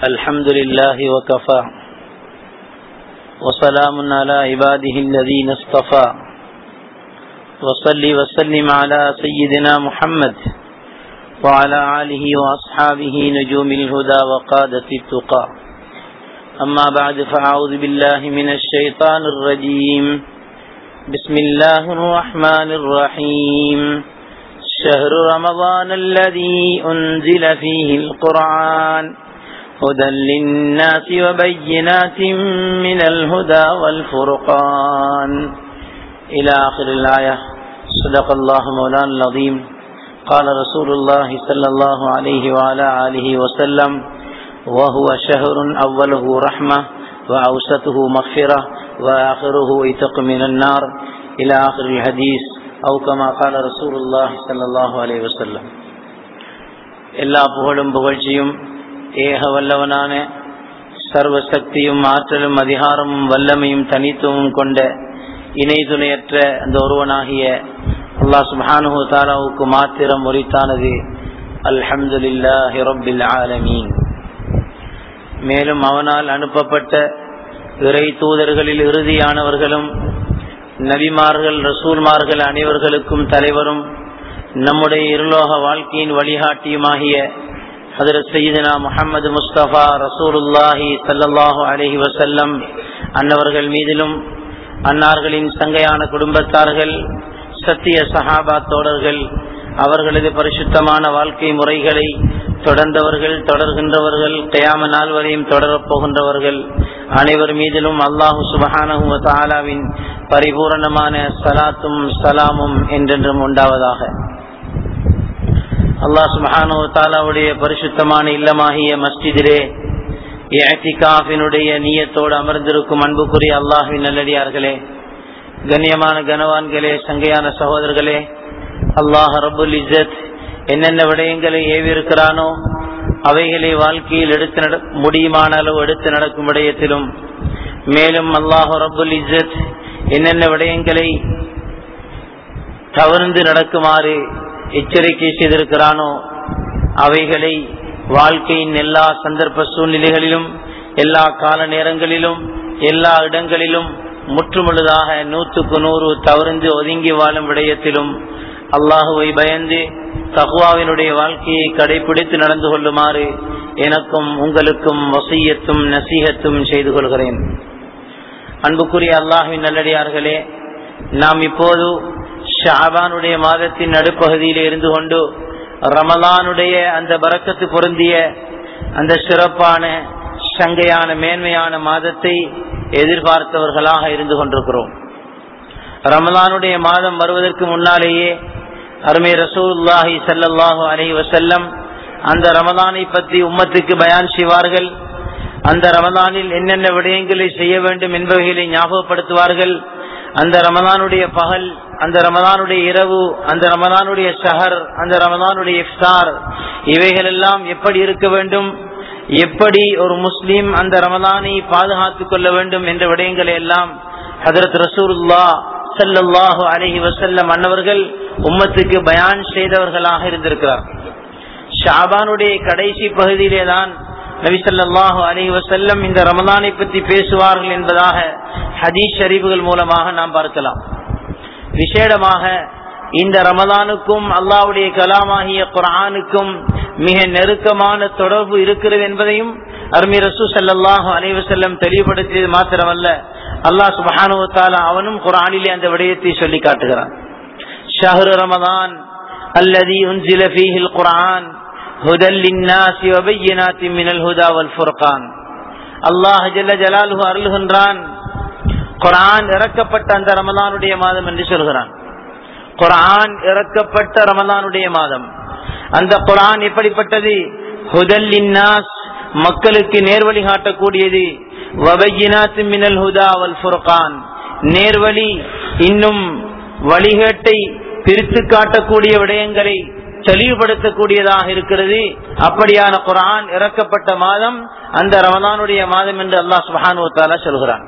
الحمد لله وكفى وسلام على عباده الذين اصطفى وصل وسلم على سيدنا محمد وعلى آله وأصحابه نجوم الهدى وقادة التقى أما بعد فأعوذ بالله من الشيطان الرجيم بسم الله الرحمن الرحيم شهر رمضان الذي أنزل فيه القرآن هدى للناس وبينات من الهدى والفرقان إلى آخر الآية صدق الله مولانا العظيم قال رسول الله صلى الله عليه وعلى آله وسلم وهو شهر أوله رحمة وأوسطه مغفرة وآخره إتق من النار إلى آخر الحديث أو كما قال رسول الله صلى الله عليه وسلم எல்லா புகழும் புகழ்ச்சியும் ஏக வல்லவனான சர்வ சக்தியும் ஆற்றலும் அதிகாரமும் வல்லமையும் தனித்துவமும் கொண்ட இணை துணையற்ற அந்த ஒருவனாகிய அல்லாஹ் சுபானு தாலாவுக்கு மாத்திரம் உரித்தானது அல்ஹம்துலில்லாஹி ரப்பில் ஆலமீன் மேலும் அவனால் அனுப்பப்பட்ட இறை தூதர்களில் இறுதியானவர்களும் நபிமார்கள் ரசூல்மார்கள் அனைவர்களுக்கும் தலைவரும் நம்முடைய இருலோக வாழ்க்கையின் வழிகாட்டியுமாகிய ஹதரத் சையீதனா முகமது முஸ்தபா ரசூலுல்லாஹி சல்லாஹு அலஹி வசல்லம் அன்னவர்கள் மீதிலும் அன்னார்களின் சங்கையான குடும்பத்தார்கள் சத்திய சஹாபா தோழர்கள் அவர்களது பரிசுத்தமான வாழ்க்கை முறைகளை தொடர்ந்தவர்கள் தொடர்கின்றவர்கள் கயாம நாள் வரையும் தொடரப் போகின்றவர்கள் அனைவர் மீதிலும் அல்லாஹு சுபஹானஹு தாலாவின் பரிபூரணமான சலாத்தும் சலாமும் என்றென்றும் உண்டாவதாக அல்லாஹ் சுபஹானு தாலாவுடைய பரிசுத்தமான இல்லமாகிய மஸ்ஜிதிலே ஏத்திகாஃபினுடைய நீயத்தோடு அமர்ந்திருக்கும் அன்புக்குரிய அல்லாஹின் நல்லடியார்களே கண்ணியமான கனவான்களே சங்கையான சகோதரர்களே அல்லாஹ் ரபுல் இஜத் என்னென்ன விடயங்களை ஏவிருக்கிறானோ அவைகளை வாழ்க்கையில் எடுத்து நட முடியுமான அளவு எடுத்து நடக்கும் விடயத்திலும் மேலும் அல்லாஹு ரபுல் இஜத் என்னென்ன விடயங்களை தவிர்ந்து நடக்குமாறு எச்சரிக்கை செய்திருக்கிறானோ அவைகளை வாழ்க்கையின் எல்லா சந்தர்ப்ப சூழ்நிலைகளிலும் எல்லா கால நேரங்களிலும் எல்லா இடங்களிலும் முற்றுமுழுதாக நூற்றுக்கு நூறு தவறுந்து ஒதுங்கி வாழும் விடயத்திலும் அல்லாஹுவை பயந்து தகுவாவினுடைய வாழ்க்கையை கடைபிடித்து நடந்து கொள்ளுமாறு எனக்கும் உங்களுக்கும் வசீயத்தும் நசீகத்தும் செய்து கொள்கிறேன் அன்புக்குரிய அல்லாஹின் நல்லடியார்களே நாம் இப்போது ஷாபானுடைய மாதத்தின் நடுப்பகுதியில் இருந்து கொண்டு ரமலானுடைய அந்த பறக்கத்து பொருந்திய அந்த சிறப்பான சங்கையான மேன்மையான மாதத்தை எதிர்பார்த்தவர்களாக இருந்து கொண்டிருக்கிறோம் ரமலானுடைய மாதம் வருவதற்கு முன்னாலேயே அருமை ரசூல்லாஹி சல்லாஹூ அலி வசல்லம் அந்த ரமலானை பற்றி உம்மத்துக்கு பயான் செய்வார்கள் அந்த ரமலானில் என்னென்ன விடயங்களை செய்ய வேண்டும் என்பவைகளை ஞாபகப்படுத்துவார்கள் அந்த ரமலானுடைய பகல் அந்த ரமலானுடைய இரவு அந்த ரமலானுடைய ஷஹர் அந்த ரமலானுடைய இஃப்தார் இவைகள் எல்லாம் எப்படி இருக்க வேண்டும் எப்படி ஒரு முஸ்லீம் அந்த ரமலானை பாதுகாத்துக் கொள்ள வேண்டும் என்ற விடயங்களை எல்லாம் ஹதரத் ரசூல்லா சல்லாஹு அலஹி வசல்லம் அன்னவர்கள் உம்மத்துக்கு பயான் செய்தவர்களாக இருந்திருக்கிறார் ஷாபானுடைய கடைசி பகுதியிலே தான் நபி சொல்லாஹு அலி வசல்லம் இந்த ரமலானை பற்றி பேசுவார்கள் என்பதாக ஹதீஸ் ஷரீஃபுகள் மூலமாக நாம் பார்க்கலாம் விசேடமாக இந்த ரமலானுக்கும் அல்லாவுடைய கலாமாகிய குரானுக்கும் மிக நெருக்கமான தொடர்பு இருக்கிறது என்பதையும் அருமை ரசூ சல்லாஹு அலைவசல்லம் தெளிவுபடுத்தியது மாத்திரமல்ல அல்லாஹ் சுபானுவத்தால அவனும் குரானிலே அந்த விடயத்தை சொல்லி காட்டுகிறான் ஷஹரு ரமதான் அல்லதி உன்சில ஃபீஹில் குரான் هدى للناس وبينات من الهدى والفرقان அல்லாஹ் ஜல்ல ஜலாலுஹு அருள்கின்றான் குரான் இறக்கப்பட்ட அந்த ரமலானுடைய மாதம் என்று சொல்கிறான் குரான் இறக்கப்பட்ட ரமலானுடைய மாதம் அந்த குரான் எப்படிப்பட்டது ஹுதல்லின்னாஸ் மக்களுக்கு நேர்வழி காட்டக்கூடியது வபையினாத்து மினல் ஹுதா வல் ஃபுர்கான் நேர்வழி இன்னும் வழிகேட்டை பிரித்து காட்டக்கூடிய விடயங்களை தெளிவுபடுத்தக்கூடியதாக இருக்கிறது அப்படியான குரான் இறக்கப்பட்ட மாதம் அந்த ரமலானுடைய மாதம் என்று அல்லாஹ் சுஹானு தாலா சொல்கிறான்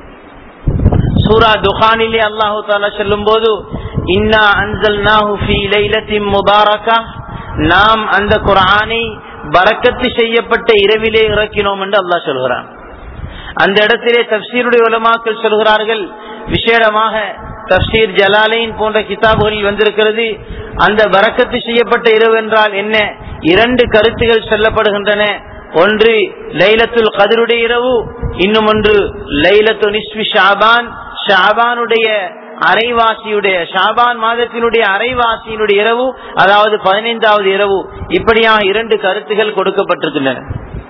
சூரா துகானிலே அல்லாஹு தாலா சொல்லும் போது இன்னா அன்சல்நாஹு ஃபீ லைலத்தின் முபாரகா நாம் அந்த குர்ஆனை பறக்கத்து செய்யப்பட்ட இரவிலே இறக்கினோம் என்று அல்லாஹ் சொல்கிறான் அந்த இடத்திலே தப்சீருடைய உலமாக்கள் சொல்கிறார்கள் விசேடமாக தப்சீர் ஜலாலைன் போன்ற கிதாபுகளில் வந்திருக்கிறது அந்த பறக்கத்து செய்யப்பட்ட இரவு என்றால் என்ன இரண்டு கருத்துகள் சொல்லப்படுகின்றன ஒன்று லைலத்துல் கதிருடைய இரவு இன்னும் ஒன்று லைலத்து நிஸ்வி ஷாபான் ஷாபானுடைய அரைவாசியுடைய ஷாபான் மாதத்தினுடைய அரைவாசியினுடைய இரவு அதாவது பதினைந்தாவது இரவு இப்படியா இரண்டு கருத்துகள் கொடுக்கப்பட்டிருக்கின்றன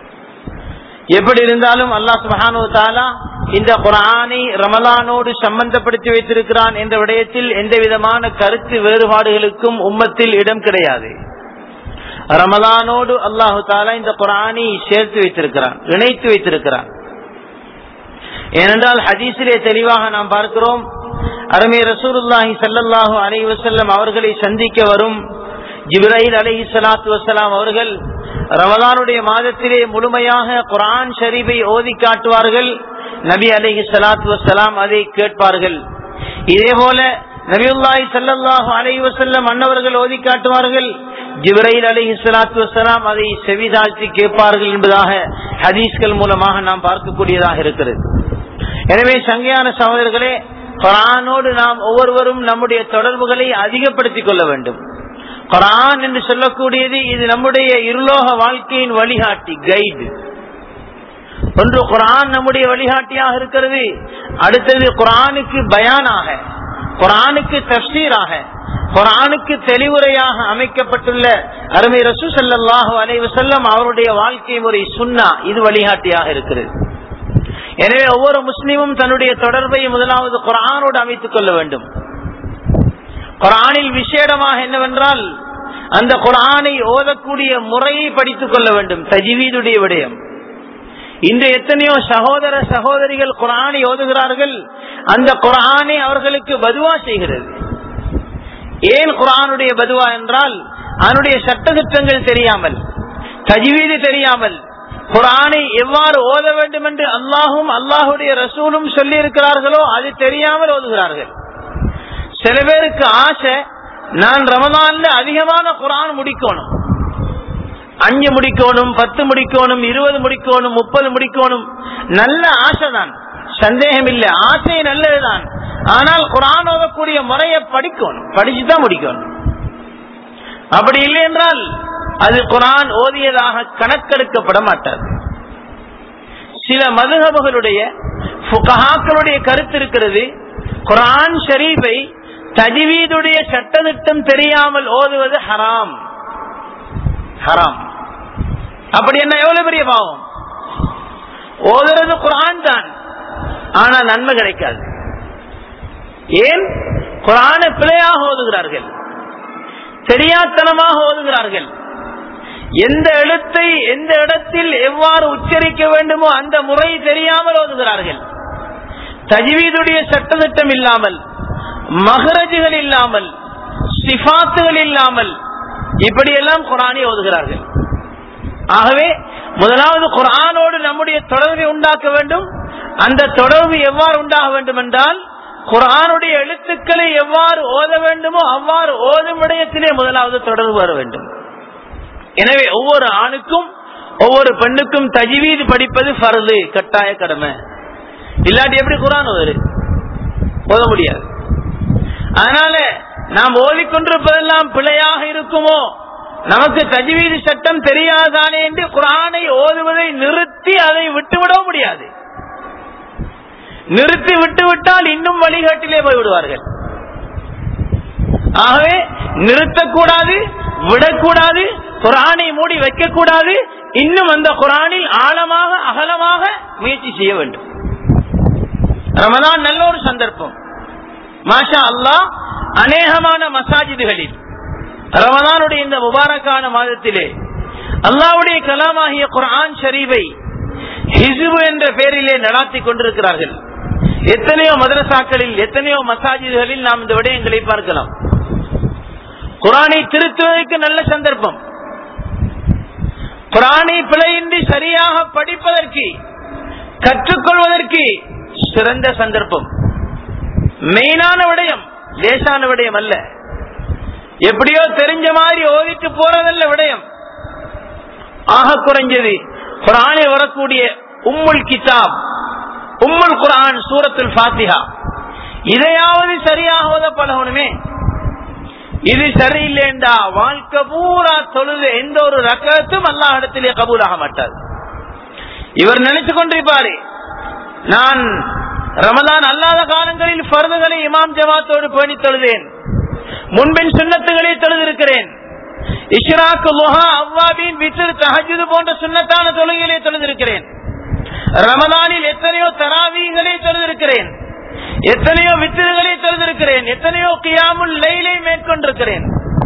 எப்படி இருந்தாலும் அல்லாஹ் சுபஹானு தாலா இந்த குரானை ரமலானோடு சம்பந்தப்படுத்தி வைத்திருக்கிறான் என்ற விடயத்தில் எந்த விதமான கருத்து வேறுபாடுகளுக்கும் உம்மத்தில் இடம் கிடையாது ரமலானோடு அல்லாஹு தாலா இந்த குரானை சேர்த்து வைத்திருக்கிறான் இணைத்து வைத்திருக்கிறான் ஏனென்றால் ஹதீஸிலே தெளிவாக நாம் பார்க்கிறோம் அருமை ரசூலுல்லாஹி சல்லல்லாஹு அலை வசல்லம் அவர்களை சந்திக்க வரும் ஜிப்ராஹில் அலஹி சலாத்து வசலாம் அவர்கள் ரமலானுடைய மாதத்திலே முழுமையாக குரான் ஷரீஃபை ஓதி காட்டுவார்கள் நபி அலஹி சலாத்து வசலாம் அதை கேட்பார்கள் இதே போல நபியுல்லாஹி சல்லல்லாஹு அலை வசல்லம் அன்னவர்கள் ஓதி காட்டுவார்கள் ஜிப்ரைல் அலஹி சலாத்து வசலாம் அதை செவிதாழ்த்தி கேட்பார்கள் என்பதாக ஹதீஸ்கள் மூலமாக நாம் பார்க்கக்கூடியதாக இருக்கிறது எனவே சங்கையான சகோதரர்களே குரானோடு நாம் ஒவ்வொருவரும் நம்முடைய தொடர்புகளை அதிகப்படுத்திக் கொள்ள வேண்டும் குரான் என்று சொல்லக்கூடியது இது நம்முடைய இருலோக வாழ்க்கையின் வழிகாட்டி கைடு ஒன்று குரான் நம்முடைய வழிகாட்டியாக இருக்கிறது அடுத்தது குரானுக்கு பயானாக குரானுக்கு தப்சீராக குரானுக்கு தெளிவுரையாக அமைக்கப்பட்டுள்ள அருமை ரசூ சல்லாஹு அலைவு செல்லம் அவருடைய வாழ்க்கை முறை சுன்னா இது வழிகாட்டியாக இருக்கிறது எனவே ஒவ்வொரு முஸ்லீமும் தன்னுடைய தொடர்பை முதலாவது குரானோடு அமைத்துக் கொள்ள வேண்டும் குரானில் விசேடமாக என்னவென்றால் அந்த குரானை ஓதக்கூடிய முறையை படித்துக் கொள்ள வேண்டும் தஜிவீதுடைய விடயம் இன்று எத்தனையோ சகோதர சகோதரிகள் குரானை ஓதுகிறார்கள் அந்த குரானை அவர்களுக்கு பதுவா செய்கிறது ஏன் குரானுடைய பதுவா என்றால் அதனுடைய சட்டத்திட்டங்கள் தெரியாமல் தஜ்வீது தெரியாமல் குரானை எவ்வாறு ஓத வேண்டும் என்று அல்லாஹும் அல்லாஹுடைய ரசூலும் சொல்லி இருக்கிறார்களோ அது தெரியாமல் ஓதுகிறார்கள் சில பேருக்கு ஆசை நான் ரமதான்ல அதிகமான குரான் முடிக்கணும் அஞ்சு முடிக்கணும் பத்து முடிக்கணும் இருபது முடிக்கணும் முப்பது முடிக்கணும் நல்ல ஆசை தான் சந்தேகம் இல்லை ஆசை நல்லதுதான் ஆனால் குரான் ஓதக்கூடிய முறையை படிக்கணும் படிச்சுதான் முடிக்கணும் அப்படி இல்லை என்றால் அது குரான் ஓதியதாக கணக்கெடுக்கப்பட மாட்டாது சில மதுகபுகளுடைய புகஹாக்களுடைய கருத்து இருக்கிறது குரான் ஷரீஃபை தஜிவீதுடைய சட்டத்திட்டம் தெரியாமல் ஓதுவது ஹராம் ஹராம் அப்படி என்ன எவ்வளவு பெரிய பாவம் ஓதுறது குரான் தான் ஆனா நன்மை கிடைக்காது ஏன் குரான பிழையாக ஓதுகிறார்கள் தெரியாத்தனமாக ஓதுகிறார்கள் எந்த எழுத்தை எந்த இடத்தில் எவ்வாறு உச்சரிக்க வேண்டுமோ அந்த முறை தெரியாமல் ஓதுகிறார்கள் தஜ்வீதுடைய சட்டத்திட்டம் இல்லாமல் மகரஜுகள் இல்லாமல் சிபாத்துகள் இல்லாமல் இப்படியெல்லாம் குரானை ஓதுகிறார்கள் ஆகவே முதலாவது குரானோடு நம்முடைய தொடர்பை உண்டாக்க வேண்டும் அந்த தொடர்பு எவ்வாறு உண்டாக வேண்டும் என்றால் குரானுடைய எழுத்துக்களை எவ்வாறு ஓத வேண்டுமோ அவ்வாறு ஓதும் விடயத்திலே முதலாவது தொடர்பு வர வேண்டும் எனவே ஒவ்வொரு ஆணுக்கும் ஒவ்வொரு பெண்ணுக்கும் தஜ்வீது படிப்பது ஃபர்து கட்டாய கடமை இல்லாட்டி எப்படி குரான் ஓது ஓத முடியாது அதனால நாம் ஓதிக்கொண்டிருப்பதெல்லாம் பிழையாக இருக்குமோ நமக்கு தஜ்வீது சட்டம் தெரியாதானே என்று குரானை ஓதுவதை நிறுத்தி அதை விட்டுவிடவும் முடியாது நிறுத்தி விட்டு விட்டால் இன்னும் வழிகாட்டிலே போய் விடுவார்கள் ஆகவே நிறுத்தக்கூடாது விடக்கூடாது குரானை மூடி வைக்கக்கூடாது இன்னும் அந்த குரானில் ஆழமாக அகலமாக முயற்சி செய்ய வேண்டும் ரமதான் நல்ல ஒரு சந்தர்ப்பம் மாஷா அல்லாஹ் அநேகமான மசாஜிதுகளில் ரமதானுடைய இந்த முபாரக்கான மாதத்திலே அல்லாவுடைய கலாமாகிய குரான் ஷரீஃபை ஹிசுபு என்ற பெயரிலே நடாத்தி கொண்டிருக்கிறார்கள் எத்தனையோ மதரசாக்களில் எத்தனையோ மசாஜிதுகளில் நாம் இந்த விடயங்களை பார்க்கலாம் குரானை திருத்துவதற்கு நல்ல சந்தர்ப்பம் குரானை பிழையின்றி சரியாக படிப்பதற்கு கற்றுக்கொள்வதற்கு சிறந்த சந்தர்ப்பம் மெயினான விடயம் லேசான விடயம் அல்ல எப்படியோ தெரிஞ்ச மாதிரி ஓதிட்டு போறதல்ல விடயம் ஆக குறைஞ்சது குரானில் வரக்கூடிய உம்முல் கிதாப் உம்முல் குரான் சூரத்துல் ஃபாத்திஹா இதையாவது சரியாக ஓத பழகணுமே இது சரியில்லைண்டா வாழ்க்கை பூரா தொழுது எந்த ஒரு ரக்கத்தும் அல்லாஹ் இடத்திலே கபூலாக மாட்டார் இவர் நினைச்சு கொண்டிருப்பாரு நான் ரமதான் அல்லாத காலங்களில் பருதுகளை இமாம் ஜமாத்தோடு பேணி தொழுதேன் முன்பின் சுண்ணத்துகளை தொழுதிருக்கிறேன் இஷ்ராக்கு முஹா அவ்வாபின் வித்திரு தஹஜுது போன்ற சுண்ணத்தான தொழுகைகளை தொழுதிருக்கிறேன் ரமதானில் எத்தனையோ தராவீகளை தொழுதிருக்கிறேன் எத்தனையோ வித்திருகளை தொழுதிருக்கிறேன் எத்தனையோ கியாமுல் லைலை மேற்கொண்டிருக்கிறேன்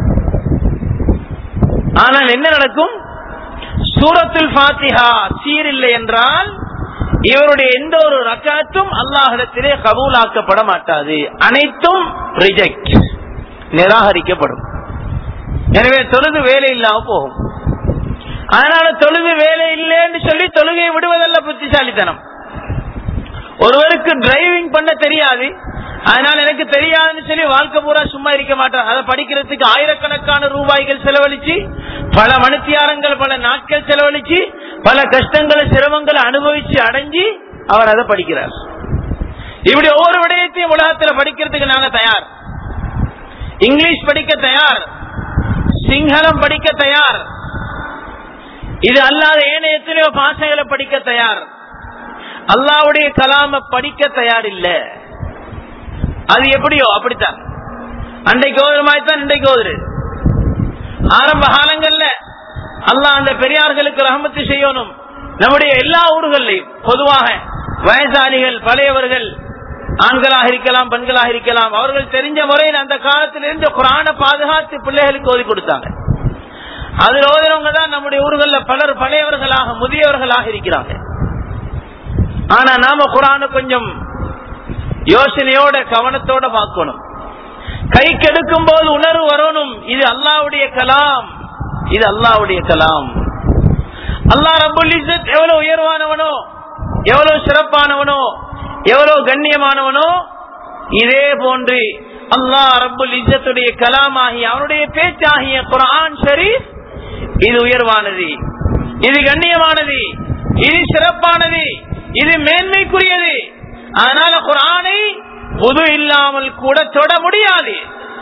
ஆனால் என்ன நடக்கும் சூரத்துல் ஃபாத்திஹா சீரில்லை என்றால் இவருடைய எந்த ஒரு ரக்காத்தும் அல்லாஹிடத்திலே கபூலாக்கப்பட மாட்டாது அனைத்தும் ரிஜெக்ட் நிராகரிக்கப்படும் எனவே தொழுது வேலை இல்லாம போகும் அதனால தொழுது வேலை இல்லைன்னு சொல்லி தொழுகையை விடுவதல்ல புத்திசாலித்தனம் ஒருவருக்கு டிரைவிங் பண்ண தெரியாது அதனால எனக்கு தெரியாதுன்னு சொல்லி வாழ்க்கை பூரா சும்மா இருக்க மாட்டார் அதை படிக்கிறதுக்கு ஆயிரக்கணக்கான ரூபாய்கள் செலவழிச்சு பல மணித்தியாரங்கள் பல நாட்கள் செலவழிச்சு பல கஷ்டங்களை சிரமங்களை அனுபவிச்சு அடைஞ்சு அவர் அதை படிக்கிறார் இப்படி ஒவ்வொரு விடயத்தையும் உலகத்துல படிக்கிறதுக்கு நாங்க தயார் இங்கிலீஷ் படிக்க தயார் சிங்களம் படிக்க தயார் இது அல்லாத ஏனைய எத்தனையோ பாஷைகளை படிக்க தயார் அல்லாவுடைய கலாம படிக்க தயார் இல்ல அது எப்படியோ அப்படித்தான் அன்றைக்கு ஓதுற மாதிரி தான் இன்றைக்கு ஓதுரு ஆரம்ப காலங்கள்ல அல்லாஹ் அந்த பெரியார்களுக்கு ரஹமத்து செய்யணும் நம்முடைய எல்லா ஊர்களையும் பொதுவாக வயசாளிகள் பழையவர்கள் ஆண்களாக இருக்கலாம் பெண்களாக இருக்கலாம் அவர்கள் தெரிஞ்ச முறையில் அந்த காலத்திலிருந்து குரான பாதுகாத்து பிள்ளைகளுக்கு ஓதி கொடுத்தாங்க அதில் ஓதுறவங்க தான் நம்முடைய ஊர்களில் பலர் பழையவர்களாக முதியவர்களாக இருக்கிறாங்க ஆனா நாம குரான கொஞ்சம் யோசனையோட கவனத்தோட பார்க்கணும் கை கெடுக்கும் போது உணர்வு வரணும் இது அல்லாவுடைய கலாம் இது அல்லாவுடைய கலாம் அல்லாஹ் ரபுல் இஸ்ஸத் எவ்வளவு உயர்வானவனோ எவ்வளவு சிறப்பானவனோ எவ்வளவு கண்ணியமானவனோ இதே போன்று அல்லாஹ் ரபுல் இஸ்ஸத்துடைய கலாமாகிய அவனுடைய பேச்சாகிய குரான் ஷரீஃப் இது உயர்வானது இது கண்ணியமானது இது சிறப்பானது இது மேன்மைக்குரியது அதனால குரானை புது இல்லாமல் கூட தொட முடியாது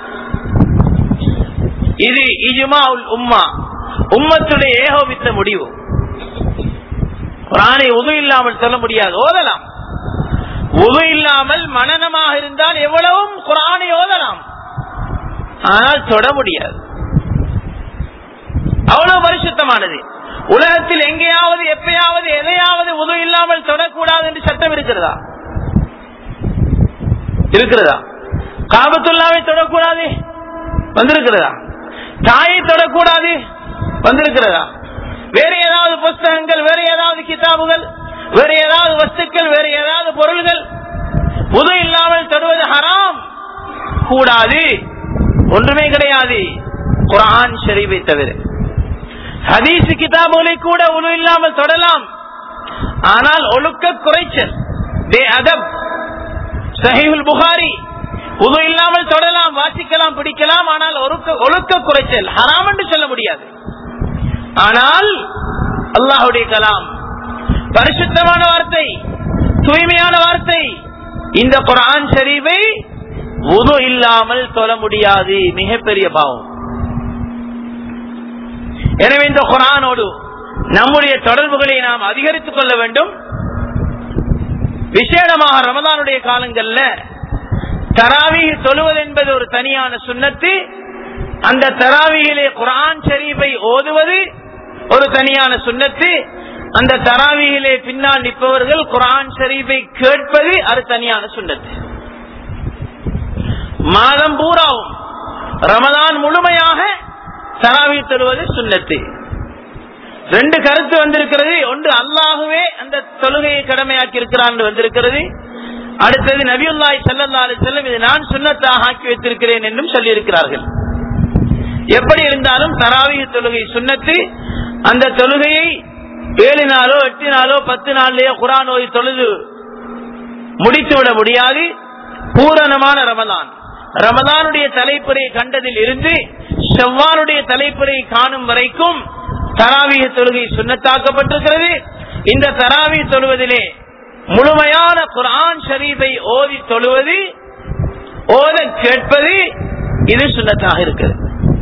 இது இஜுமா உல் உம்மா உம்மத்துடைய ஏகோபித்த முடிவு குரானை உது இல்லாமல் சொல்ல முடியாது ஓதலாம் உது இல்லாமல் மனநமாக இருந்தால் எவ்வளவும் குரானை ஓதலாம் ஆனால் தொட முடியாது அவ்வளவு பரிசுத்தமானது உலகத்தில் எங்கேயாவது எப்பயாவது எதையாவது உது இல்லாமல் தொடக்கூடாது என்று சட்டம் இருக்கிறதா இருக்கிறதா காபத்துல்லாவை தொடக்கூடாது வந்திருக்கிறதா தாயை தொடக்கூடாது வந்திருக்கிறதா வேற ஏதாவது புஸ்தகங்கள் வேற ஏதாவது கிதாபுகள் வேற ஏதாவது வஸ்துக்கள் வேற ஏதாவது பொருள்கள் உது இல்லாமல் தொடுவது ஹராம் கூடாது ஒன்றுமே கிடையாது குரான் ஷரீஃபை தவிர ஹதீஸ் கிதாபுகளை கூட உணவு இல்லாமல் தொடலாம் ஆனால் ஒழுக்க குறைச்சல் பே அதப் சஹீஹுல் புகாரி உது இல்லாமல் தொடலாம் வாசிக்கலாம் பிடிக்கலாம் ஆனால் ஒழுக்க ஒழுக்க குறைச்சல் ஹராம் என்று சொல்ல முடியாது ஆனால் அல்லாஹுடைய கலாம் பரிசுத்தமான வார்த்தை தூய்மையான வார்த்தை இந்த குரான் ஷரீஃபை உது இல்லாமல் தொழ முடியாது மிகப்பெரிய பாவம் எனவே இந்த குரானோடு நம்முடைய தொடர்புகளை நாம் அதிகரித்துக் கொள்ள வேண்டும் விசேடமாக ரமதானுடைய காலங்கள்ல தராவி தொழுவது என்பது ஒரு தனியான சுண்ணத்து அந்த தராவியிலே குரான் ஷரீஃபை ஓதுவது ஒரு தனியான சுண்ணத்து அந்த தராவியிலே பின்னால் நிற்பவர்கள் குரான் ஷரீஃபை கேட்பது அது தனியான சுண்ணத்து மாதம் பூராவும் ரமதான் முழுமையாக தராவி தொழுவது சுண்ணத்து ரெண்டு கருத்து வந்திருக்கிறது ஒன்று அல்லாஹுவே அந்த தொழுகையை கடமையாக்கி இருக்கிறான் வந்திருக்கிறது அடுத்தது நபியுல்லாய் செல்லல்லா செல்லும் இது நான் சுண்ணத்தாக ஆக்கி வைத்திருக்கிறேன் என்றும் சொல்லியிருக்கிறார்கள் எப்படி இருந்தாலும் தராவிய தொழுகை சுண்ணத்து அந்த தொழுகையை ஏழு நாளோ எட்டு நாளோ பத்து நாள்லயோ குரான் ஓதி தொழுது முடித்து விட முடியாது பூரணமான ரமதான் ரமதானுடைய தலைப்புரை கண்டதில் இருந்து செவ்வானுடைய தலைப்புரை காணும் வரைக்கும் தராவிய தொழுகை சுண்ணத்தாக்கப்பட்டிருக்கிறது இந்த தராவி தொழுவதிலே முழுமையான குர்ஆன் ஷரீஃபை ஓதி தொழுவது ஓத கேட்பது இது சுண்ணத்தாக இருக்கிறது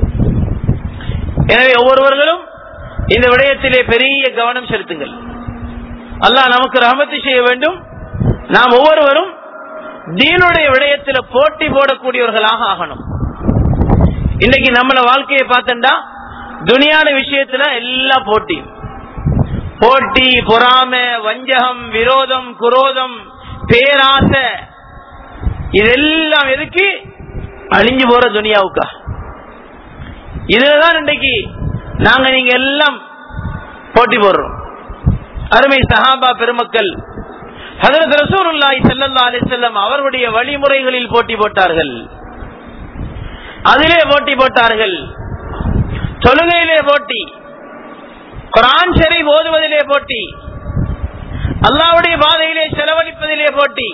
எனவே ஒவ்வொருவர்களும் இந்த விடயத்திலே பெரிய கவனம் செலுத்துங்கள் அல்லாஹ் நமக்கு ரஹமத்து செய்ய வேண்டும் நாம் ஒவ்வொருவரும் தீனுடைய விடயத்தில் போட்டி போடக்கூடியவர்களாக ஆகணும் இன்னைக்கு நம்மள வாழ்க்கையை பார்த்தா துனியான விஷயத்துல எல்லா போட்டி போட்டி பொறாம வஞ்சகம் விரோதம் குரோதம் பேராசை இதெல்லாம் எதுக்கு அழிஞ்சு போற துனியாவுக்கா இதுலதான் இன்றைக்கு நாங்க நீங்க எல்லாம் போட்டி போடுறோம் அருமை சஹாபா பெருமக்கள் ஹதரத் ரசூலுல்லாஹி ஸல்லல்லாஹு அலைஹி வஸல்லம் அவருடைய வழிமுறைகளில் போட்டி போட்டார்கள் அதிலே போட்டி போட்டார்கள் தொழுகையிலே போட்டி குரான் ஷரீப் ஓதுவதிலே போட்டி அல்லாவுடைய பாதையிலே செலவழிப்பதிலே போட்டி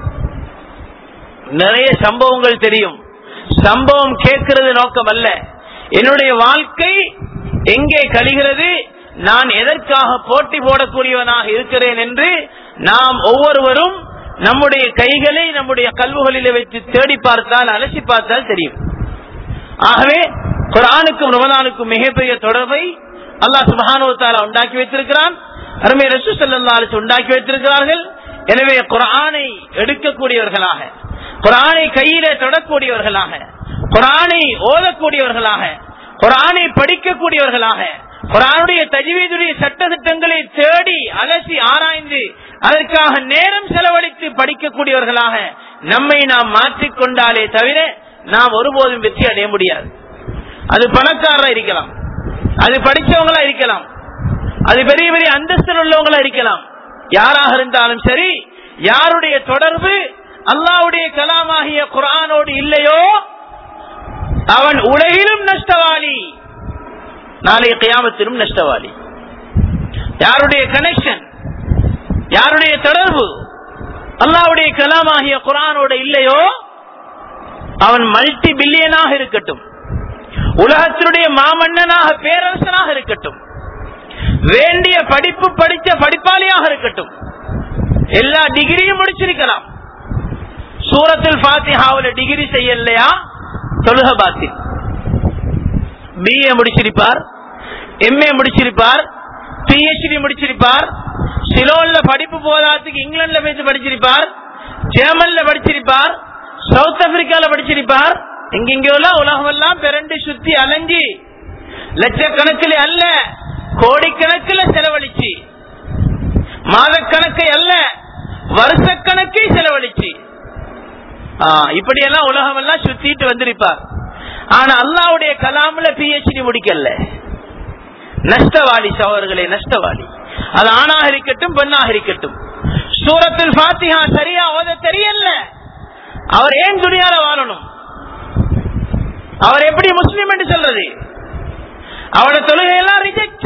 நிறைய சம்பவங்கள் தெரியும் சம்பவம் கேட்கிறது நோக்கம் அல்ல என்னுடைய வாழ்க்கை எங்கே கழிகிறது நான் எதற்காக போட்டி போடக்கூடியவனாக இருக்கிறேன் என்று நாம் ஒவ்வொருவரும் நம்முடைய கைகளை நம்முடைய கல்வுகளிலே வைத்து தேடி பார்த்தால் அலசி பார்த்தால் தெரியும் ஆகவே குரானுக்கும் ரமதானுக்கும் மிகப்பெரிய தொடர்பை அல்லாஹ் சுபஹானுவத்தாலா உண்டாக்கி வைத்திருக்கிறான் அருமை ரசூ சல்லா உண்டாக்கி வைத்திருக்கிறார்கள் எனவே குரானை எடுக்கக்கூடியவர்களாக குரானை கையிலே தொடக்கூடியவர்களாக குரானை ஓதக்கூடியவர்களாக குரானை படிக்கக்கூடியவர்களாக குரானுடைய தஜ்வீதுடைய சட்ட திட்டங்களை தேடி அலசி ஆராய்ந்து அதற்காக நேரம் செலவழித்து படிக்கக்கூடியவர்களாக நம்மை நாம் மாற்றிக்கொண்டாலே தவிர நாம் ஒருபோதும் வெற்றி அடைய முடியாது அது பணக்காரரா இருக்கலாம் அது படிச்சவங்களா இருக்கலாம் அது பெரிய பெரிய அந்தஸ்தில் உள்ளவங்களா இருக்கலாம் யாராக இருந்தாலும் சரி யாருடைய தொடர்பு அல்லாவுடைய கலாமாகிய குரானோடு இல்லையோ அவன் உலகிலும் நஷ்டவாளி நாளைய கியாமத்திலும் நஷ்டவாளி யாருடைய கனெக்ஷன் யாருடைய தொடர்பு அல்லாவுடைய கலாமாகிய குரானோட இல்லையோ அவன் மல்டி பில்லியனாக இருக்கட்டும் உலகத்தினுடைய மாமன்னனாக பேரரசனாக இருக்கட்டும் வேண்டிய படிப்பு படித்த படிப்பாளியாக இருக்கட்டும் எல்லா டிகிரியும் முடிச்சிருக்கலாம் சூரத்தில் பாத்திஹாவில் டிகிரி செய்யலையா தொழுக பாத்தி பிஏ முடிச்சிருப்பார் எம்ஏ முடிச்சிருப்பார் பிஹெச்டி முடிச்சிருப்பார் சிலோன்ல படிப்பு போதாதுக்கு இங்கிலாந்துல போய் படிச்சிருப்பார் ஜெர்மன்ல படிச்சிருப்பார் சவுத் ஆப்பிரிக்கால படிச்சிருப்பார் எங்கெங்கெல்லாம் உலகம் எல்லாம் பிறண்டு சுத்தி அலைஞ்சி லட்சக்கணக்கில் அல்ல கோடிக்கணக்கில் செலவழிச்சு மாதக்கணக்கை அல்ல வருஷக்கணக்கை செலவழிச்சு இப்படியெல்லாம் உலகம் எல்லாம் சுத்திட்டு வந்திருப்பார் ஆனா அல்லாவுடைய கலாம்ல பிஹெச்டி முடிக்கல நஷ்டவாளி சவர்களே நஷ்டவாளி அது ஆணாக இருக்கட்டும் பெண்ணாக இருக்கட்டும் சூரத்தில் பாத்தியா சரியா ஓத தெரியல அவர் ஏன் துணியால வாழணும் அவர் எப்படி முஸ்லீம் என்று சொல்றது அவரோட தொழுகையெல்லாம் ரிஜெக்ட்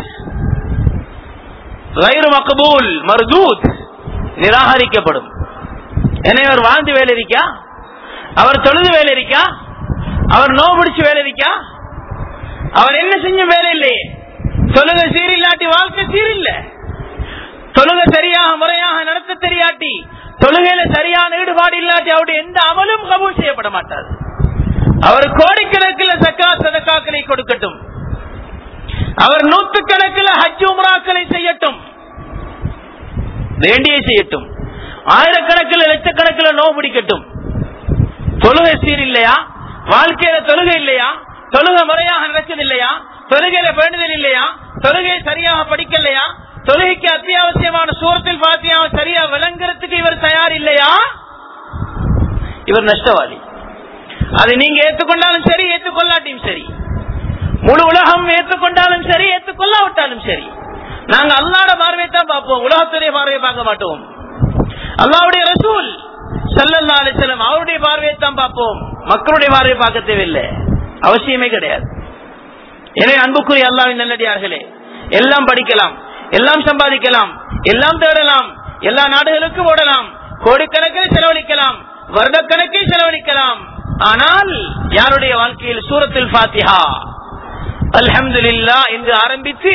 வயிறு மகபூல் மருதூத் நிராகரிக்கப்படும் எனவே அவர் வாழ்ந்து வேலை இருக்கா அவர் தொழுது வேலை இருக்கா அவர் நோ பிடிச்சு வேலை இருக்கா அவர் என்ன செஞ்ச வேலை இல்லையே தொழுகை சீரில்லாட்டி வாழ்க்கை சீரில்ல தொழுகை சரியாக முறையாக நடத்த தெரியாட்டி தொழுகையில சரியான ஈடுபாடு இல்லாட்டி அவருடைய எந்த அமலும் கபூல் செய்யப்பட மாட்டார் அவர் கோடிக்கணக்கில் சக்கா சதக்காக்களை கொடுக்கட்டும் அவர் நூற்றுக்கணக்கில் ஹஜ் உம்ராக்களை செய்யட்டும் வேண்டிய செய்யட்டும் ஆயிரக்கணக்கில் லட்சக்கணக்கில் நோ பிடிக்கட்டும் தொழுகை சீர் இல்லையா வாழ்க்கையில தொழுகை இல்லையா தொழுகை முறையாக நடக்குது இல்லையா தொழுகையில வேண்டுதல் இல்லையா தொழுகை சரியாக படிக்கலையா தொழுகைக்கு அத்தியாவசியமான சூரத்தில் பாத்தியாவை சரியா விளங்குறதுக்கு இவர் தயார் இல்லையா இவர் நஷ்டவாளி அதை நீங்க ஏற்றுக்கொண்டாலும் சரி ஏற்றுக்கொள்ளாட்டியும் சரி முழு உலகம் ஏற்றுக்கொண்டாலும் சரி ஏற்றுக்கொள்ளாவிட்டாலும் சரி நாங்க அல்லாட பார்வையை தான் பார்ப்போம் உலகத்துடைய பார்வையை பார்க்க மாட்டோம் அல்லாவுடைய ரசூல் சல்லல்லா அலிசல்லம் அவருடைய பார்வையை தான் பார்ப்போம் மக்களுடைய பார்வையை பார்க்க தேவையில்லை அவசியமே கிடையாது எனவே அன்புக்குரிய அல்லாவின் நல்லடியார்களே எல்லாம் படிக்கலாம் எல்லாம் சம்பாதிக்கலாம் எல்லாம் தேடலாம் எல்லா நாடுகளுக்கும் ஓடலாம் கோடிக்கணக்கில் செலவழிக்கலாம் வருடக்கணக்கில் செலவழிக்கலாம் ஆனால் யாருடைய வாழ்க்கையில் சூரத்தில் பாத்திஹா அல்ஹம்துலில்லா என்று ஆரம்பித்து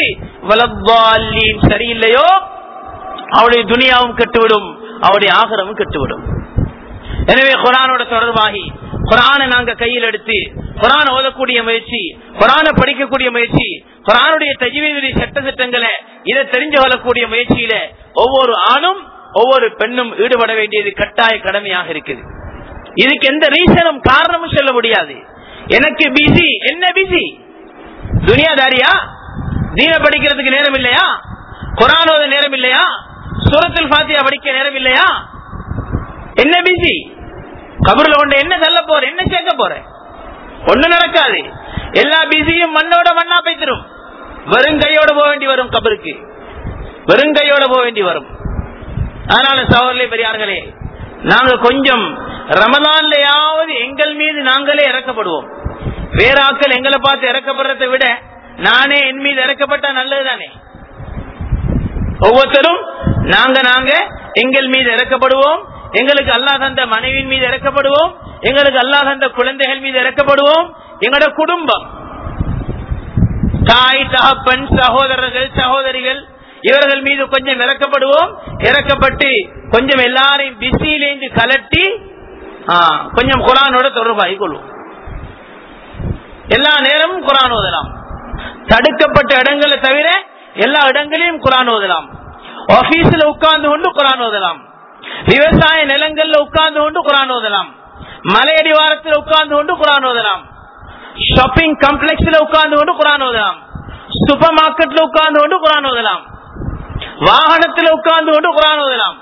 வலத்தாலீன் சரியில்லையோ அவருடைய துனியாவும் கெட்டுவிடும் அவருடைய ஆகரமும் கெட்டுவிடும் எனவே குரானோட தொடர்பாகி குரானை நாங்க கையில் எடுத்து குரான் ஓதக்கூடிய முயற்சி குரானை படிக்கக்கூடிய முயற்சி குரானுடைய தஜ்வீதுடைய சட்ட திட்டங்களை இதை தெரிஞ்சு கொள்ளக்கூடிய முயற்சியில ஒவ்வொரு ஆணும் ஒவ்வொரு பெண்ணும் ஈடுபட வேண்டியது கட்டாய கடமையாக இருக்குது இதுக்கு எந்த ரீசனும் காரணமும் சொல்ல முடியாது எனக்கு பிஸி என்ன பிஸி துனியாதாரியா தீன படிக்கிறதுக்கு நேரம் இல்லையா குரானோத நேரம் இல்லையா சூரத்தில் பாத்தியா படிக்க நேரம் இல்லையா என்ன பிஸி கபர்ல ஒன்று என்ன சொல்ல போற என்ன சேர்க்க போற ஒண்ணு நடக்காது எல்லா பிஸியும் மண்ணோட மண்ணா போய்த்திரும் வெறும் கையோட போக வேண்டி வரும் கபருக்கு வெறும் கையோட போக வேண்டி வரும் அதனால சகோதரர்களே பெரியார்களே நாங்க கொஞ்சம் ரமலான்லயாவது எங்கள் மீது நாங்களே இறக்கப்படுவோம் வேற ஆட்கள் எங்களை பார்த்து இறக்கப்படுறதை விட நானே என் மீது இறக்கப்பட்டா நல்லதுதானே ஒவ்வொருத்தரும் நாங்க நாங்க எங்கள் மீது இறக்கப்படுவோம் எங்களுக்கு அல்லாஹ் தந்த மனைவியின் மீது இறக்கப்படுவோம் எங்களுக்கு அல்லாஹ் தந்த குழந்தைகள் மீது இறக்கப்படுவோம் எங்களோட குடும்பம் தாய் தகப்பன் சகோதரர்கள் சகோதரிகள் இவர்கள் மீது கொஞ்சம் இறக்கப்படுவோம் இறக்கப்பட்டு கொஞ்சம் எல்லாரையும் பிஸியிலேந்து கலட்டி ஆ, கொஞ்சம் குரானோட தொடர்பாகி கொள்வோம் எல்லா நேரமும் குரான் ஓதலாம் தடுக்கப்பட்ட இடங்களை தவிர எல்லா இடங்களையும் குரான் ஓதலாம் ஆபீஸ்ல உட்கார்ந்து கொண்டு குரான் ஓதலாம் விவசாய நிலங்கள்ல உட்கார்ந்து கொண்டு குரான் ஓதலாம் மலையடிவாரத்தில் உட்கார்ந்து கொண்டு குரான் ஓதலாம் ஷாப்பிங் காம்ப்ளெக்ஸ்ல உட்கார்ந்து கொண்டு குரான் ஓதலாம் சூப்பர் மார்க்கெட்ல உட்கார்ந்து கொண்டு குரான் ஓதலாம் வாகனத்தில் உட்கார்ந்து கொண்டு குரான் ஓதலாம்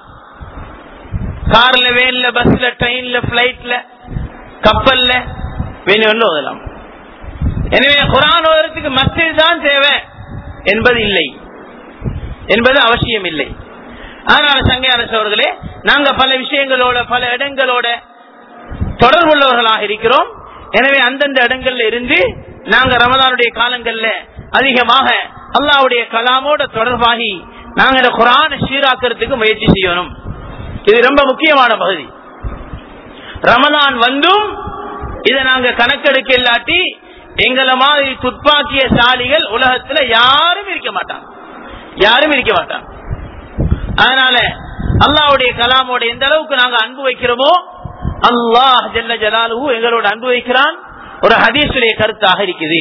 கார்ல வேன்ல பஸ்ல ட்ரெயின்ல பிளைட்ல கப்பல்ல வேணும் ஓதலாம் எனவே குரான் ஓதுறதுக்கு மஸ்ஜித் தான் தேவை என்பது இல்லை என்பது அவசியம் இல்லை அதனால சங்கையான சோர்களே நாங்க பல விஷயங்களோட பல இடங்களோட தொடர்புள்ளவர்களாக இருக்கிறோம் எனவே அந்தந்த இடங்கள்ல இருந்து நாங்க ரமதானுடைய காலங்கள்ல அதிகமாக அல்லாவுடைய கலாமோட தொடர்பாகி நாங்க இந்த குரானை சீராக்கிறதுக்கு முயற்சி செய்யணும் இது ரொம்ப முக்கியமான பகுதி ரமதான் வந்தும் இதை நாங்க கணக்கெடுக்க இல்லாட்டி எங்களை மாதிரி துப்பாக்கிய சாலிகள் உலகத்துல யாரும் இருக்க மாட்டாங்க யாரும் இருக்க மாட்டாங்க அதனால அல்லாவுடைய கலாமோட எந்த அளவுக்கு நாங்க அன்பு வைக்கிறோமோ அல்லாஹ் ஜல்ல ஜலாலுஹு எங்களோட அன்பு வைக்கிறான் ஒரு ஹதீஸுடைய கருத்தாக இருக்குது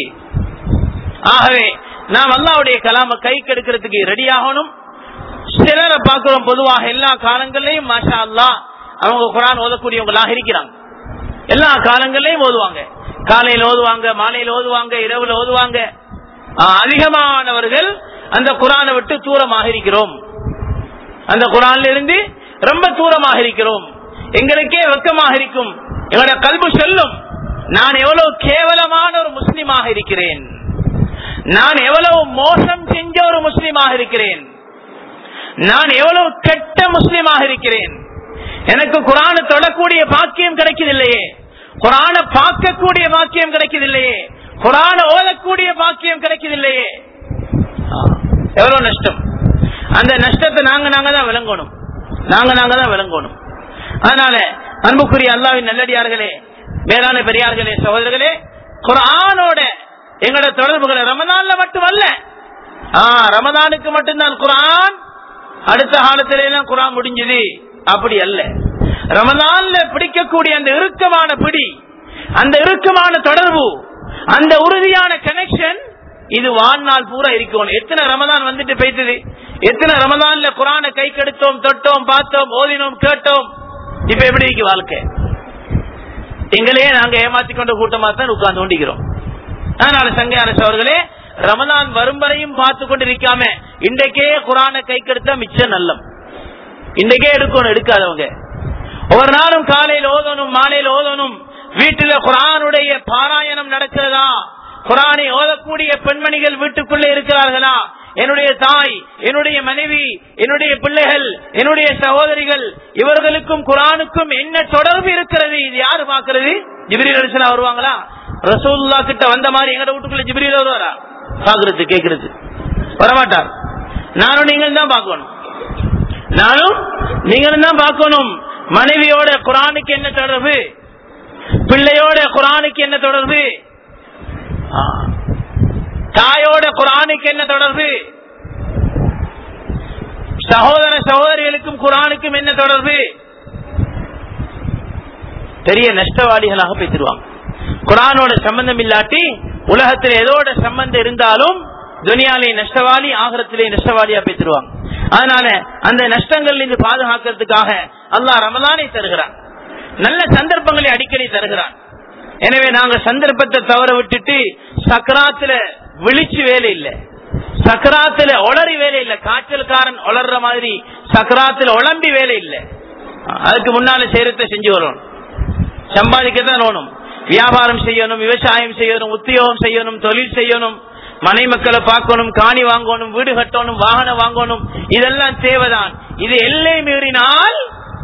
ஆகவே நாம் அல்லாவுடைய கலாம கை கெடுக்கிறதுக்கு ரெடி ஆகணும் சிலரை பார்க்கிறோம் பொதுவாக எல்லா காலங்கள்லயும் மாஷா அல்லாஹ் அவங்க குரான் ஓதக்கூடியவங்களாக இருக்கிறாங்க எல்லா காலங்கள்லயும் ஓதுவாங்க காலையில் ஓதுவாங்க மாலையில் ஓதுவாங்க இரவுல ஓதுவாங்க ஆ, அதிகமானவர்கள் அந்த குரானை விட்டு தூரமாக இருக்கிறோம் அந்த குரான்ல இருந்து ரொம்ப தூரமாக இருக்கிறோம் எங்களுக்கே வெக்கமாக இருக்கும் எங்களோட கல்வி சொல்லும் நான் எவ்வளவு கேவலமான ஒரு முஸ்லிமாக இருக்கிறேன் நான் எவ்வளவு மோசம் செஞ்ச ஒரு முஸ்லிமாக இருக்கிறேன் நான் எவ்வளவு கெட்ட முஸ்லிமாக இருக்கிறேன் எனக்கு குரானை தொடக்கூடிய பாக்கியம் கிடைக்கவில்லையே குரானை பார்க்கக்கூடிய பாக்கியம் கிடைக்கவில்லையே குரானை ஓதக்கூடிய பாக்கியம் கிடைக்கவில்லையே ஆ, எவ்வளவு நஷ்டம் அந்த நஷ்டத்தை நாங்க நாங்க தான் விளங்கணும் நாங்க நாங்க தான் விளங்கணும் அதனால அன்புக்குரிய அல்லாவின் நல்லடியார்களே மேலான பெரியார்களே சகோதரர்களே குரானோட எங்களோட தொடர்புகளை ரமதான்ல மட்டுமல்ல ஆ, ரமதானுக்கு மட்டும்தான் குரான் அடுத்த காலத்தில எல்லாம் குரான் முடிஞ்சது அப்படி அல்ல ரமதான்ல பிடிக்கக்கூடிய அந்த இறுக்கமான பிடி அந்த இறுக்கமான தொடர்பு அந்த உறுதியான கனெக்ஷன் இது வாழ்நாள் பூரா இருக்கணும் எத்தனை ரமதான் வந்துட்டு போயிட்டது எத்தனை ரமதான்ல குரானை கை கெடுத்தோம் தொட்டோம் பார்த்தோம் ஓதினோம் கேட்டோம் இப்ப எப்படி இருக்கு வாழ்க்கை எங்களையே நாங்க ஏமாத்தி கொண்ட கூட்டமா தான் உட்கார்ந்து கொண்டிருக்கிறோம் அதனால சங்கையான சோர்களே ரமதான் வரும் வரையும் பார்த்து கொண்டு இருக்காம இன்றைக்கே குரானை கை கெடுத்தா மிச்சம் நல்லம் இன்றைக்கே எடுக்கணும் எடுக்காதவங்க ஒவ்வொரு நாளும் காலையில் ஓதணும் மாலையில் ஓதணும் வீட்டுல குரானுடைய பாராயணம் நடக்கிறதா குரானை ஓதக்கூடிய பெண்மணிகள் வீட்டுக்குள்ளே இருக்கிறார்களா என்னுடைய தாய் என்னுடைய மனைவி என்னுடைய பிள்ளைகள் என்னுடைய சகோதரிகள் இவர்களுக்கும் குரானுக்கும் என்ன தொடர்பு இருக்கிறது இது யாரு பாக்குறது ஜிபிரில் அடிச்சலா வருவாங்களா ரசூல்லா கிட்ட வந்த மாதிரி எங்கட வீட்டுக்குள்ள ஜிபிரில் வருவாரா பாக்குறது கேக்குறது வரமாட்டார் நானும் நீங்கள் தான் பார்க்கணும் நானும் நீங்களும் தான் பார்க்கணும் மனைவியோட குரானுக்கு என்ன தொடர்பு பிள்ளையோட குரானுக்கு என்ன தொடர்பு ஆ. தாயோட குரானுக்கு என்ன தொடர்பு சகோதர சகோதரிகளுக்கும் குரானுக்கும் என்ன தொடர்பு பெரிய நஷ்டவாளிகளாக பேசிடுவாங்க குரானோட சம்பந்தம் இல்லாட்டி உலகத்தில் எதோட சம்பந்தம் இருந்தாலும் துனியாலே நஷ்டவாளி ஆகரத்திலே நஷ்டவாளியா பேசிடுவாங்க அதனால அந்த நஷ்டங்கள் இருந்து பாதுகாக்கிறதுக்காக அல்லாஹ் ரமலானை தருகிறான் நல்ல சந்தர்ப்பங்களை அடிக்கடி தருகிறான் எனவே நாங்க சந்தர்ப்பத்தை தவற விட்டுட்டு சக்கராத்துல விழிச்சு வேலை இல்லை சக்கராத்துல ஒளறி வேலை இல்லை காய்ச்சல்காரன் ஒளர்ற மாதிரி சக்கராத்துல உழம்பி வேலை இல்லை அதுக்கு முன்னால சேரத்தை செஞ்சு வரணும் சம்பாதிக்கத்தான் வேணும் வியாபாரம் செய்யணும் விவசாயம் செய்யணும் உத்தியோகம் செய்யணும் தொழில் செய்யணும் மனை மக்களை பார்க்கணும் காணி வாங்கணும் வீடு கட்டணும் வாகனம் வாங்கணும் இதெல்லாம் தேவைதான் இது எல்லை மீறினால்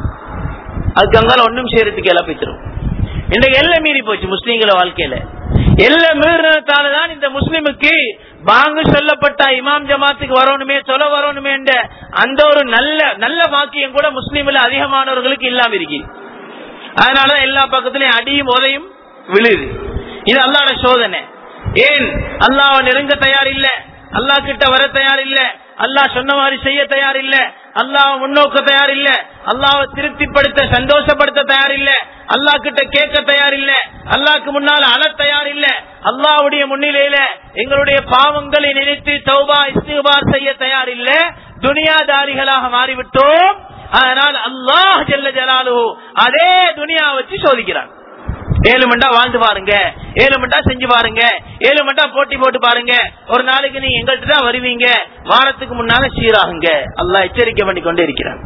அதுக்கு அங்கால ஒன்றும் செய்யறதுக்கு இழப்பிச்சிரும் இன்றைக்கு எல்லை மீறி போச்சு முஸ்லீம்கள வாழ்க்கையில எல்லை மீறினதால தான் இந்த முஸ்லிமுக்கு பாங்கு சொல்லப்பட்ட இமாம் ஜமாத்துக்கு வரணுமே சொல்ல வரணுமே என்ற அந்த ஒரு நல்ல நல்ல வாக்கியம் கூட முஸ்லீம்ல அதிகமானவர்களுக்கு இல்லாம இருக்கு அதனாலதான் எல்லா பக்கத்திலையும் அடியும் உதையும் விழுது இது அல்லாட சோதனை ஏன் அல்லாஹ் நெருங்க தயார் இல்ல அல்லாஹ் கிட்ட வர தயார் இல்ல அல்லாஹ் சொன்ன மாதிரி செய்ய தயார் இல்ல அல்லாஹ் முன்னோக்க தயார் இல்ல அல்லாஹ் திருப்திப்படுத்த சந்தோஷப்படுத்த தயார் இல்ல அல்லாஹ் கிட்ட கேட்க தயார் இல்ல அல்லாஹ்க்கு முன்னால அழ தயார் இல்ல அல்லாஹ்வுடைய முன்னிலையில எங்களுடைய பாவங்களை நினைத்து தௌபா இஸ்திகார் செய்ய தயார் இல்ல துனியாதாரிகளாக மாறிவிட்டோம் அதனால் அல்லாஹ் ஜல்ல ஜலாலு அதே துனியா வச்சு சோதிக்கிறான் ஏழு மண்டா வாழ்ந்து பாருங்க ஏழு மண்டா செஞ்சு பாருங்க ஏழு மண்டா போட்டி போட்டு பாருங்க ஒரு நாளைக்கு நீங்க எங்கள்கிட்ட தான் வருவீங்க வாரத்துக்கு முன்னால சீராகுங்க அல்லாஹ் எச்சரிக்கை பண்ணி கொண்டே இருக்கிறான்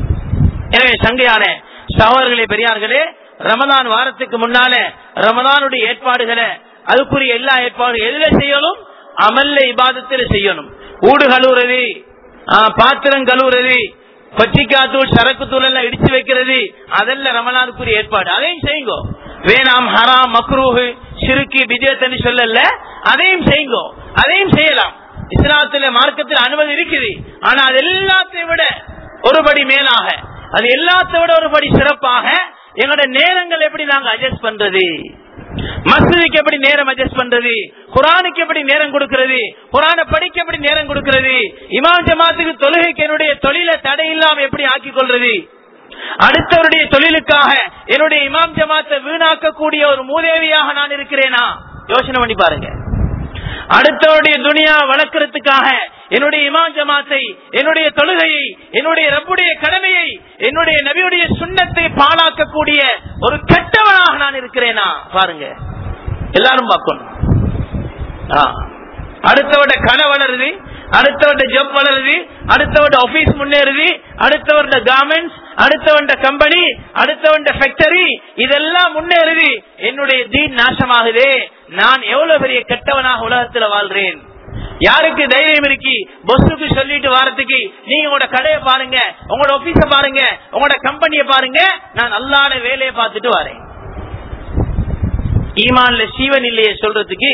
எனவே சங்கையான சகோதரர்களே பெரியார்களே ரமதான் வாரத்துக்கு முன்னால ரமதானுடைய ஏற்பாடுகளை அதுக்குரிய எல்லா ஏற்பாடு எதுல செய்யணும் அமல்ல இபாதத்துல செய்யணும் ஊடு கழுவுறது ஆ, பாத்திரம் கழுவுறது பச்சிக்காத்தூள் சரக்கு தூள் எல்லாம் இடிச்சு வைக்கிறது அதெல்லாம் ரமலானுக்குரிய ஏற்பாடு அதையும் செய்யுங்க வேணாம் ஹராம் மக்ரூஹு சிறுக்கி விஜயத்தன்னு சொல்லல அதையும் செய்யுங்க அதையும் செய்யலாம் இஸ்லாத்துல மார்க்கத்தில் அனுமதி இருக்குது ஆனா அது எல்லாத்தையும் விட ஒருபடி மேலாக அது எல்லாத்தை விட ஒருபடி சிறப்பாக எங்களோட நேரங்கள் எப்படி நாங்க அட்ஜஸ்ட் பண்றது மஸ்ஜிதுக்கு எப்படி நேரம் அட்ஜஸ்ட் பண்றது குரானுக்கு எப்படி நேரம் கொடுக்கிறது குரானை படிக்க எப்படி நேரம் கொடுக்கிறது இமாம் ஜமாத்துக்கு தொழுகைக்கு என்னுடைய தொழிலை தடை இல்லாம எப்படி ஆக்கிக் கொள்றது அடுத்தவருடைய தொழிலுக்காக என்னுடைய இமாம் ஜமாத்தை வீணாக்கக்கூடிய ஒரு மூதேவியாக நான் இருக்கிறேனா யோசனை பண்ணி பாருங்க அடுத்தவருடைய துனியா வளர்க்கறதுக்காக என்னுடைய இமாம் ஜமாத்தை என்னுடைய தொழுகையை என்னுடைய ரப்புடைய கடமையை என்னுடைய நபியுடைய சுண்ணத்தை பாழாக்கக்கூடிய ஒரு கெட்டவனாக நான் இருக்கிறேனா பாருங்க எல்லாரும் பார்க்கணும் ஆ. அடுத்தவட கடை வளருது அடுத்தவட ஜப் வளருது அடுத்தவட ஆபீஸ் முன்னேறுது அடுத்தவட கார்மெண்ட்ஸ் அடுத்தவண்ட கம்பெனி அடுத்தவண்ட ஃபேக்டரி இதெல்லாம் முன்னேறுது என்னுடைய தீன் நாசமாகுதே நான் எவ்வளவு பெரிய கெட்டவனாக உலகத்துல வாழ்றேன் யாருக்கு தைரியம் இருக்கு பொஸ்ஸுக்கு சொல்லிட்டு வாரத்துக்கு நீங்க உங்களோட கடையை பாருங்க உங்களோட ஆபீஸ பாருங்க உங்களோட கம்பெனியை பாருங்க நான் அல்லாத வேலையை பார்த்துட்டு வரேன் ஈமான்ல சீவன் இல்லையே சொல்றதுக்கு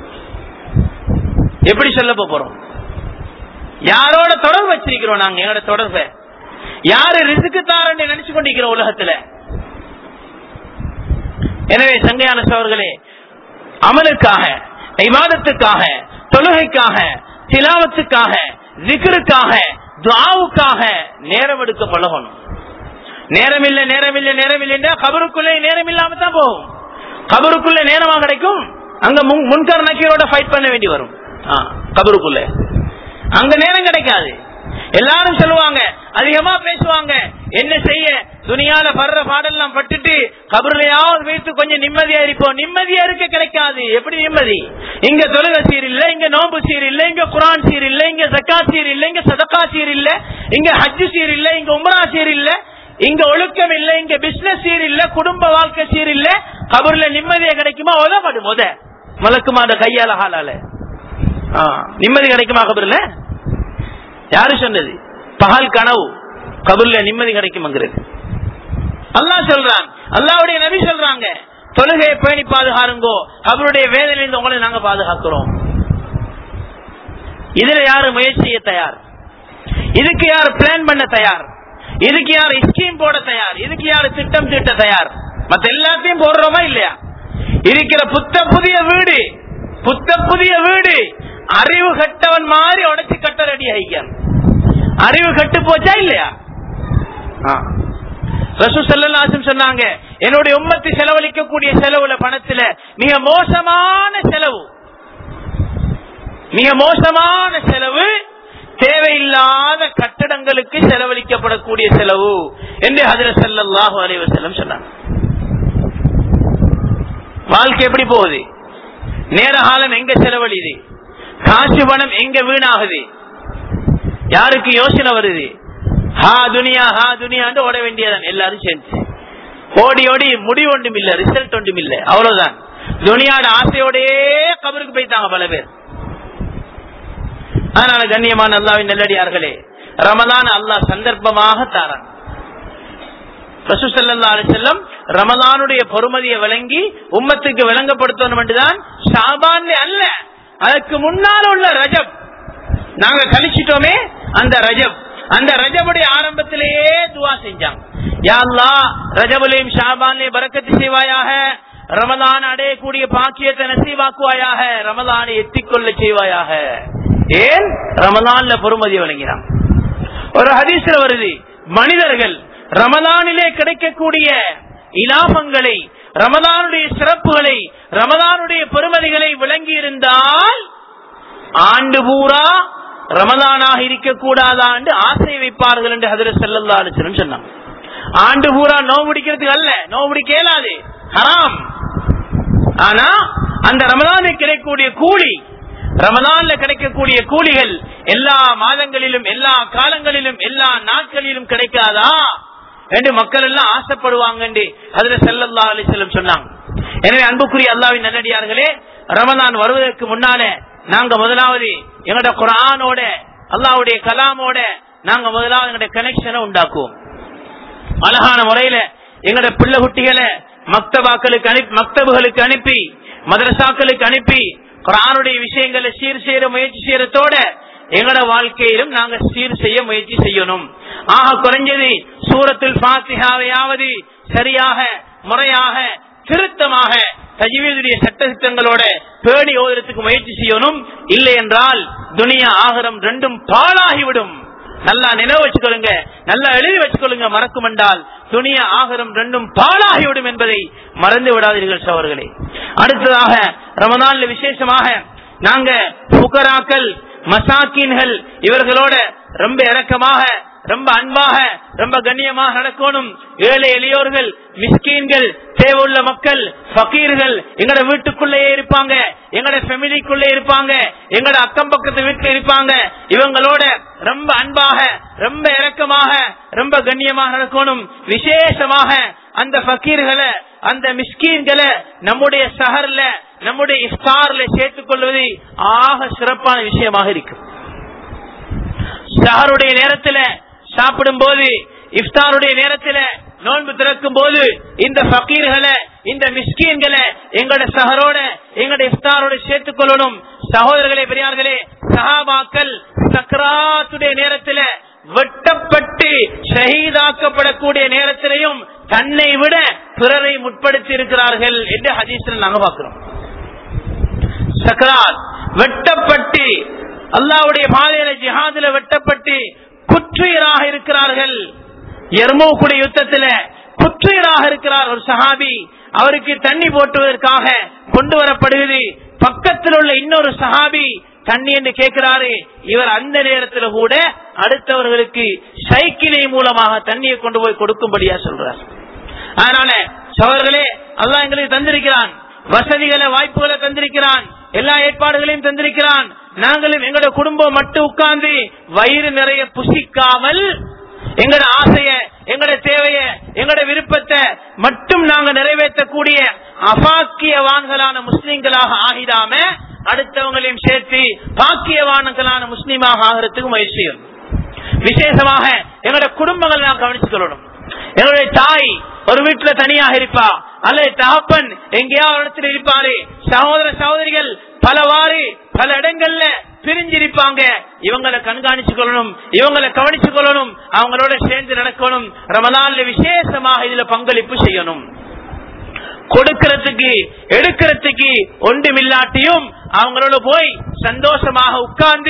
எப்படி சொல்ல போறோம் யாரோட தொடர்பு வச்சிருக்கிறோம் நாங்க எங்களோட தொடர்பை யாரு ரிசுக்கு தாரன்னு நினைச்சு கொண்டிருக்கிறோம் உலகத்துல எனவே சங்கையான சோர்களே அமலுக்காக இமாதத்துக்காக தொழுகைக்காக திலாவத்துக்காக ஜிக்ருக்காக துவாவுக்காக நேரம் எடுக்க பழகணும் நேரம் இல்ல நேரம் இல்ல நேரம் இல்லைன்னா கபருக்குள்ளே நேரம் இல்லாம தான் போகும் கபருக்குள்ள நேரமா கிடைக்கும் அங்க முன்- முன்கர் நக்கீரோட ஃபைட் பண்ண வேண்டி வரும் ஆ, கபருக்குள்ள அங்க நேரம் கிடைக்காது எல்லாரும் சொல்லுவாங்க அதிகமா பேசுவாங்க என்ன செய்ய துணியால படுற பாடெல்லாம் பட்டுட்டு கபர்லையாவது வைத்து கொஞ்சம் நிம்மதியா இருப்போம் நிம்மதியா இருக்க கிடைக்காது எப்படி நிம்மதி இங்க தொழுக சீர் இல்ல இங்க நோம்பு சீர் இல்ல இங்க குரான் சீர் இல்ல இங்க ஜக்கா சீர் இல்ல இங்க சதக்கா சீர் இல்ல இங்க ஹஜ்ஜு சீர் இல்ல இங்க உம்ரா சீர் இல்ல இங்க ஒழுக்கம் இல்ல இங்க பிசினஸ் சீர் இல்ல குடும்ப வாழ்க்கை சீர் இல்ல கபர்ல நிம்மதியா கிடைக்குமா உதவாடு முத மலக்குமா அந்த கையால ஹாலால ஆ, நிம்மதி கிடைக்குமா கபர்ல யாரு சொன்னது பகல் கனவு கபர்ல நிம்மதி கிடைக்கும்ங்கிறது அல்லாஹ் சொல்றான் அல்லாஹ்வுடைய நபி சொல்றாங்க தொழுகையை பேணி பாதுகாருங்கோ அவருடைய வேதனையிலிருந்து உங்களை நாங்க பாதுகாக்கிறோம் இதுல யாரு முயற்சி செய்ய தயார் இதுக்கு யார் பிளான் பண்ண தயார் இதுக்கு யார் ஸ்கீம் போட தயார் இதுக்கு யார் திட்டம் தீட்ட தயார் மத்த எல்லாத்தையும் போடுறோமா இல்லையா இருக்கிற புத்த புதிய வீடு புத்த புதிய வீடு அறிவு கட்டவன் மாதிரி உடைச்சு கட்ட ரெடி ஆகிக்கான் அறிவு கட்டு போச்சா இல்லையா ரசூ சல்லாசம் சொன்னாங்க என்னுடைய உம்மத்து செலவழிக்கக்கூடிய செலவுல பணத்துல மிக மோசமான செலவு மிக மோசமான செலவு தேவையில்லாத கட்டடங்களுக்கு செலவழிக்கப்படக்கூடிய செலவு என்று ஹதர சல்லாஹூ அலைவசல்லம் சொன்னாங்க வாழ்க்கை எப்படி போகுது நேர காலம் எங்க செலவழிது காசு பணம் எங்க வீணாகுது யாருக்கு யோசனை வருது ஹா துனியா ஹா துனியாண்டு ஓட வேண்டியதான் எல்லாரும் சேர்ந்து ஓடி ஓடி முடிவு ஒன்றும் இல்ல ரிசல்ட் ஒன்றும் இல்ல அவ்வளவுதான் துனியாட ஆசையோடயே கபருக்கு போய்த்தாங்க பல பேர் அதனால கண்ணியமான அல்லாவின் நெல்லடியார்களே ரமதான் அல்லாஹ் சந்தர்ப்பமாக தாரான் ரசூசல்லா அலிசல்லம் ரமதானுடைய பொறுமதியை விளங்கி உம்மத்துக்கு விளங்கப்படுத்தணும் என்றுதான் ஷாபான் அல்ல அதற்கு முன்னால் உள்ள ரஜப் நாங்க கழிச்சிட்டோமே அந்த ரஜப் அந்த ரஜபுடைய ஆரம்பத்திலேயே துவா செஞ்சாங்க யாழ்லா ரஜபுலையும் ஷாபான்லையும் பறக்கத்து செய்வாயாக ரமதான் அடையக்கூடிய பாக்கியத்தை நசீவாக்குவாயாக ரமதானை எத்திக்கொள்ள செய்வாயாக ஏன் ரமதான்ல பொறுமதி வழங்கினான் ஒரு ஹதீஸ்ல வருது மனிதர்கள் ரமதானிலே கிடைக்கக்கூடிய இலாபங்களை ரமதானுடைய சிறப்புகளை ரமதானுடைய பெருமதிகளை விளங்கி இருந்தால் ஆண்டு பூரா ரமதானாக இருக்கக்கூடாதா என்று ஆசை வைப்பார்கள் என்று ஹதரத் சல்லல்லா அலிஸ்லம் சொன்னாங்க ஆண்டு பூரா நோவு பிடிக்கிறதுக்கு அல்ல நோவு பிடிக்க இயலாது ஹராம் ஆனா அந்த ரமதானுக்கு கிடைக்கக்கூடிய கூலி ரமதான்ல கிடைக்கக்கூடிய கூலிகள் எல்லா மாதங்களிலும் எல்லா காலங்களிலும் எல்லா நாட்களிலும் கிடைக்காதா என்று மக்கள் எல்லாம் ஆசைப்படுவாங்க அதுல செல்லல்லா அலிசல்லம் சொன்னாங்க எனவே அன்புக்குரிய அல்லாவின் நல்லடியார்களே ரமதான் வருவதற்கு முன்னாலே நாங்க முதலாவது எங்களோட குரானோட அல்லாவுடைய கலாமோட நாங்க முதலாவது எங்களுடைய கனெக்ஷனை உண்டாக்குவோம் அழகான முறையில எங்களோட பிள்ளை குட்டிகளை மக்தபாக்களுக்கு அனுப்பி மக்தபுகளுக்கு அனுப்பி மதரசாக்களுக்கு அனுப்பி குரானுடைய விஷயங்களை சீர் செய்யற முயற்சி செய்யறதோட எங்களோட வாழ்க்கையிலும் நாங்க சீர் செய்ய முயற்சி செய்யணும் ஆக குறைஞ்சது சூரத்தில் பாத்திகாவையாவது சரியாக முறையாக திருத்தமாக தஜ்வீதுடைய சட்ட திட்டங்களோட பேணி ஓதுறதுக்கு முயற்சி செய்யணும் இல்லை என்றால் துனியா ஆகரம் ரெண்டும் பாழாகிவிடும் நல்லா நினைவு வச்சுக்கொள்ளுங்க நல்லா எழுதி வச்சுக்கொள்ளுங்க மறக்கும் என்றால் துணிய ஆகரம் ரெண்டும் பாழாகிவிடும் என்பதை மறந்து விடாதீர்கள் சோழர்களே அடுத்ததாக ரமதான்ல விசேஷமாக நாங்க புகராக்கள் மசாக்கின்கள் இவர்களோட ரொம்ப இறக்கமாக ரொம்ப அன்பாக ரொம்ப கண்ணியமாக நடக்கணும் ஏழை எளியோர்கள் மிஸ்கீன்கள் தேவையுள்ள மக்கள் பக்கீர்கள் எங்கட வீட்டுக்குள்ளேயே இருப்பாங்க எங்கட ஃபெமிலிக்குள்ளே இருப்பாங்க எங்கட அக்கம் பக்கத்து வீட்டுல இருப்பாங்க இவங்களோட ரொம்ப அன்பாக ரொம்ப இறக்கமாக ரொம்ப கண்ணியமாக நடக்கணும் விசேஷமாக அந்த பக்கீர்களை அந்த மிஸ்கீன்களை நம்முடைய சஹர்ல நம்முடைய இஃப்தார்ல சேர்த்துக் கொள்வது ஆக சிறப்பான விஷயமாக இருக்கும் சஹருடைய நேரத்துல சாப்பிடும் போது இஃப்தாருடைய நேரத்துல நோன்பு திறக்கும் போது இந்த பக்கீர்களை இந்த மிஸ்கீன்களை எங்களோட சஹரோட எங்களோட இஃப்தாரோட சேர்த்துக் கொள்ளணும் சகோதரர்களே பெரியார்களே சஹாபாக்கள் சக்கராத்துடைய நேரத்துல வெட்டப்பட்டு ஷஹீதாக்கப்படக்கூடிய நேரத்திலையும் தன்னை விட பிறரை முற்படுத்தி இருக்கிறார்கள் என்று ஹதீஸ்ல நாங்க பார்க்கிறோம் சக்கராத் வெட்டப்பட்டு அல்லாவுடைய பாதையில ஜிஹாதுல வெட்டப்பட்டு குற்றுயிராக இருக்கிறார்கள் எர்மோக்குடைய யுத்தத்துல குற்றுயிராக இருக்கிறார் ஒரு சஹாபி அவருக்கு தண்ணி போட்டுவதற்காக கொண்டு வரப்படுகிறது பக்கத்தில் உள்ள இன்னொரு சஹாபி தண்ணி என்று கேட்கிறாரு இவர் அந்த நேரத்தில் கூட அடுத்தவர்களுக்கு சைக்கிளை மூலமாக தண்ணியை கொண்டு போய் கொடுக்கும்படியா சொல்றார் அதனால சவர்களே அல்லாஹ் எங்களுக்கு தந்திருக்கிறான் வசதிகளை வாய்ப்புகளை தந்திருக்கிறான் எல்லா ஏற்பாடுகளையும் தந்திருக்கிறான் நாங்களும் எங்களோட குடும்பம் மட்டும் உட்கார்ந்து வயிறு நிறைய புசிக்காமல் எங்களோட ஆசைய எங்களோட தேவைய எங்களோட விருப்பத்தை மட்டும் நாங்க நிறைவேற்றக்கூடிய அபாக்கியவான்களான முஸ்லிம்களாக ஆகிடாம அடுத்தவங்களையும் சேர்த்து பாக்கியவான்களான முஸ்லீமாக ஆகிறதுக்கு முயற்சி செய்யணும் விசேஷமாக எங்களோட குடும்பங்கள் நாம் கவனிச்சுக்கொள்ளணும் எங்களுடைய தாய் ஒரு வீட்டுல தனியாக இருப்பா அல்லது தகப்பன் எங்கேயாவது இடத்துல இருப்பாரு சகோதர சகோதரிகள் பலவாறு பல இடங்கள்ல பிரிஞ்சிருப்பாங்க இவங்களை கண்காணிச்சு கொள்ளணும் இவங்களை கவனிச்சு கொள்ளணும் அவங்களோட சேர்ந்து நடக்கணும் ரமலான்ல விசேஷமாக இதுல பங்களிப்பு செய்யணும் கொடுக்கிறதுக்கு எடுக்கிறதுக்கு ஒன்றுமில்லாட்டியும் அவங்களோட போய் சந்தோஷமாக உட்கார்ந்து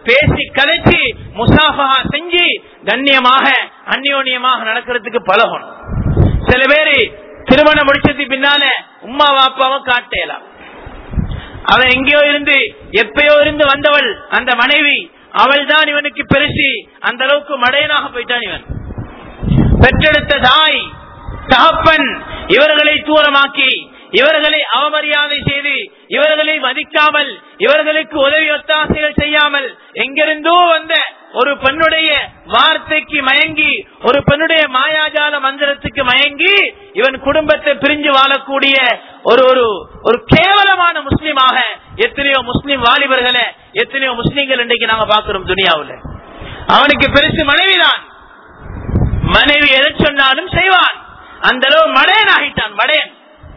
பேசி கதைச்சு முசாஃபஹா செஞ்சு கண்ணியமாக அந்யோன்யமாக நடக்கிறதுக்கு பழகணும் சில பேரு திருமணம் முடிச்சதுக்கு பின்னால உமா வாப்பாவை காட்டலாம் அவன் எங்கேயோ இருந்து எப்பயோ இருந்து வந்தவள் அந்த மனைவி அவள் தான் இவனுக்கு பெருசி அந்த அளவுக்கு மடையனாக போயிட்டான் இவன் பெற்றெடுத்த தாய் தகப்பன் இவர்களை தூரமாக்கி இவர்களை அவமரியாதை செய்து இவர்களை மதிக்காமல் இவர்களுக்கு உதவி ஒத்தாசைகள் செய்யாமல் எங்கிருந்தோ வந்த ஒரு பெண்ணுடைய வார்த்தைக்கு மயங்கி ஒரு பெண்ணுடைய மாயாஜால மந்திரத்துக்கு மயங்கி இவன் குடும்பத்தை பிரிஞ்சு வாழக்கூடிய ஒரு ஒரு ஒரு கேவலமான முஸ்லீமாக எத்தனையோ முஸ்லீம் வாலிபர்களை எத்தனையோ முஸ்லீம்கள் இன்றைக்கு நாங்க பாக்குறோம் துனியாவுல அவனுக்கு பெருசு மனைவிதான் மனைவி எதை சொன்னாலும் செய்வான் அந்த அளவு மடையன் ஆகிட்டான் மடையன்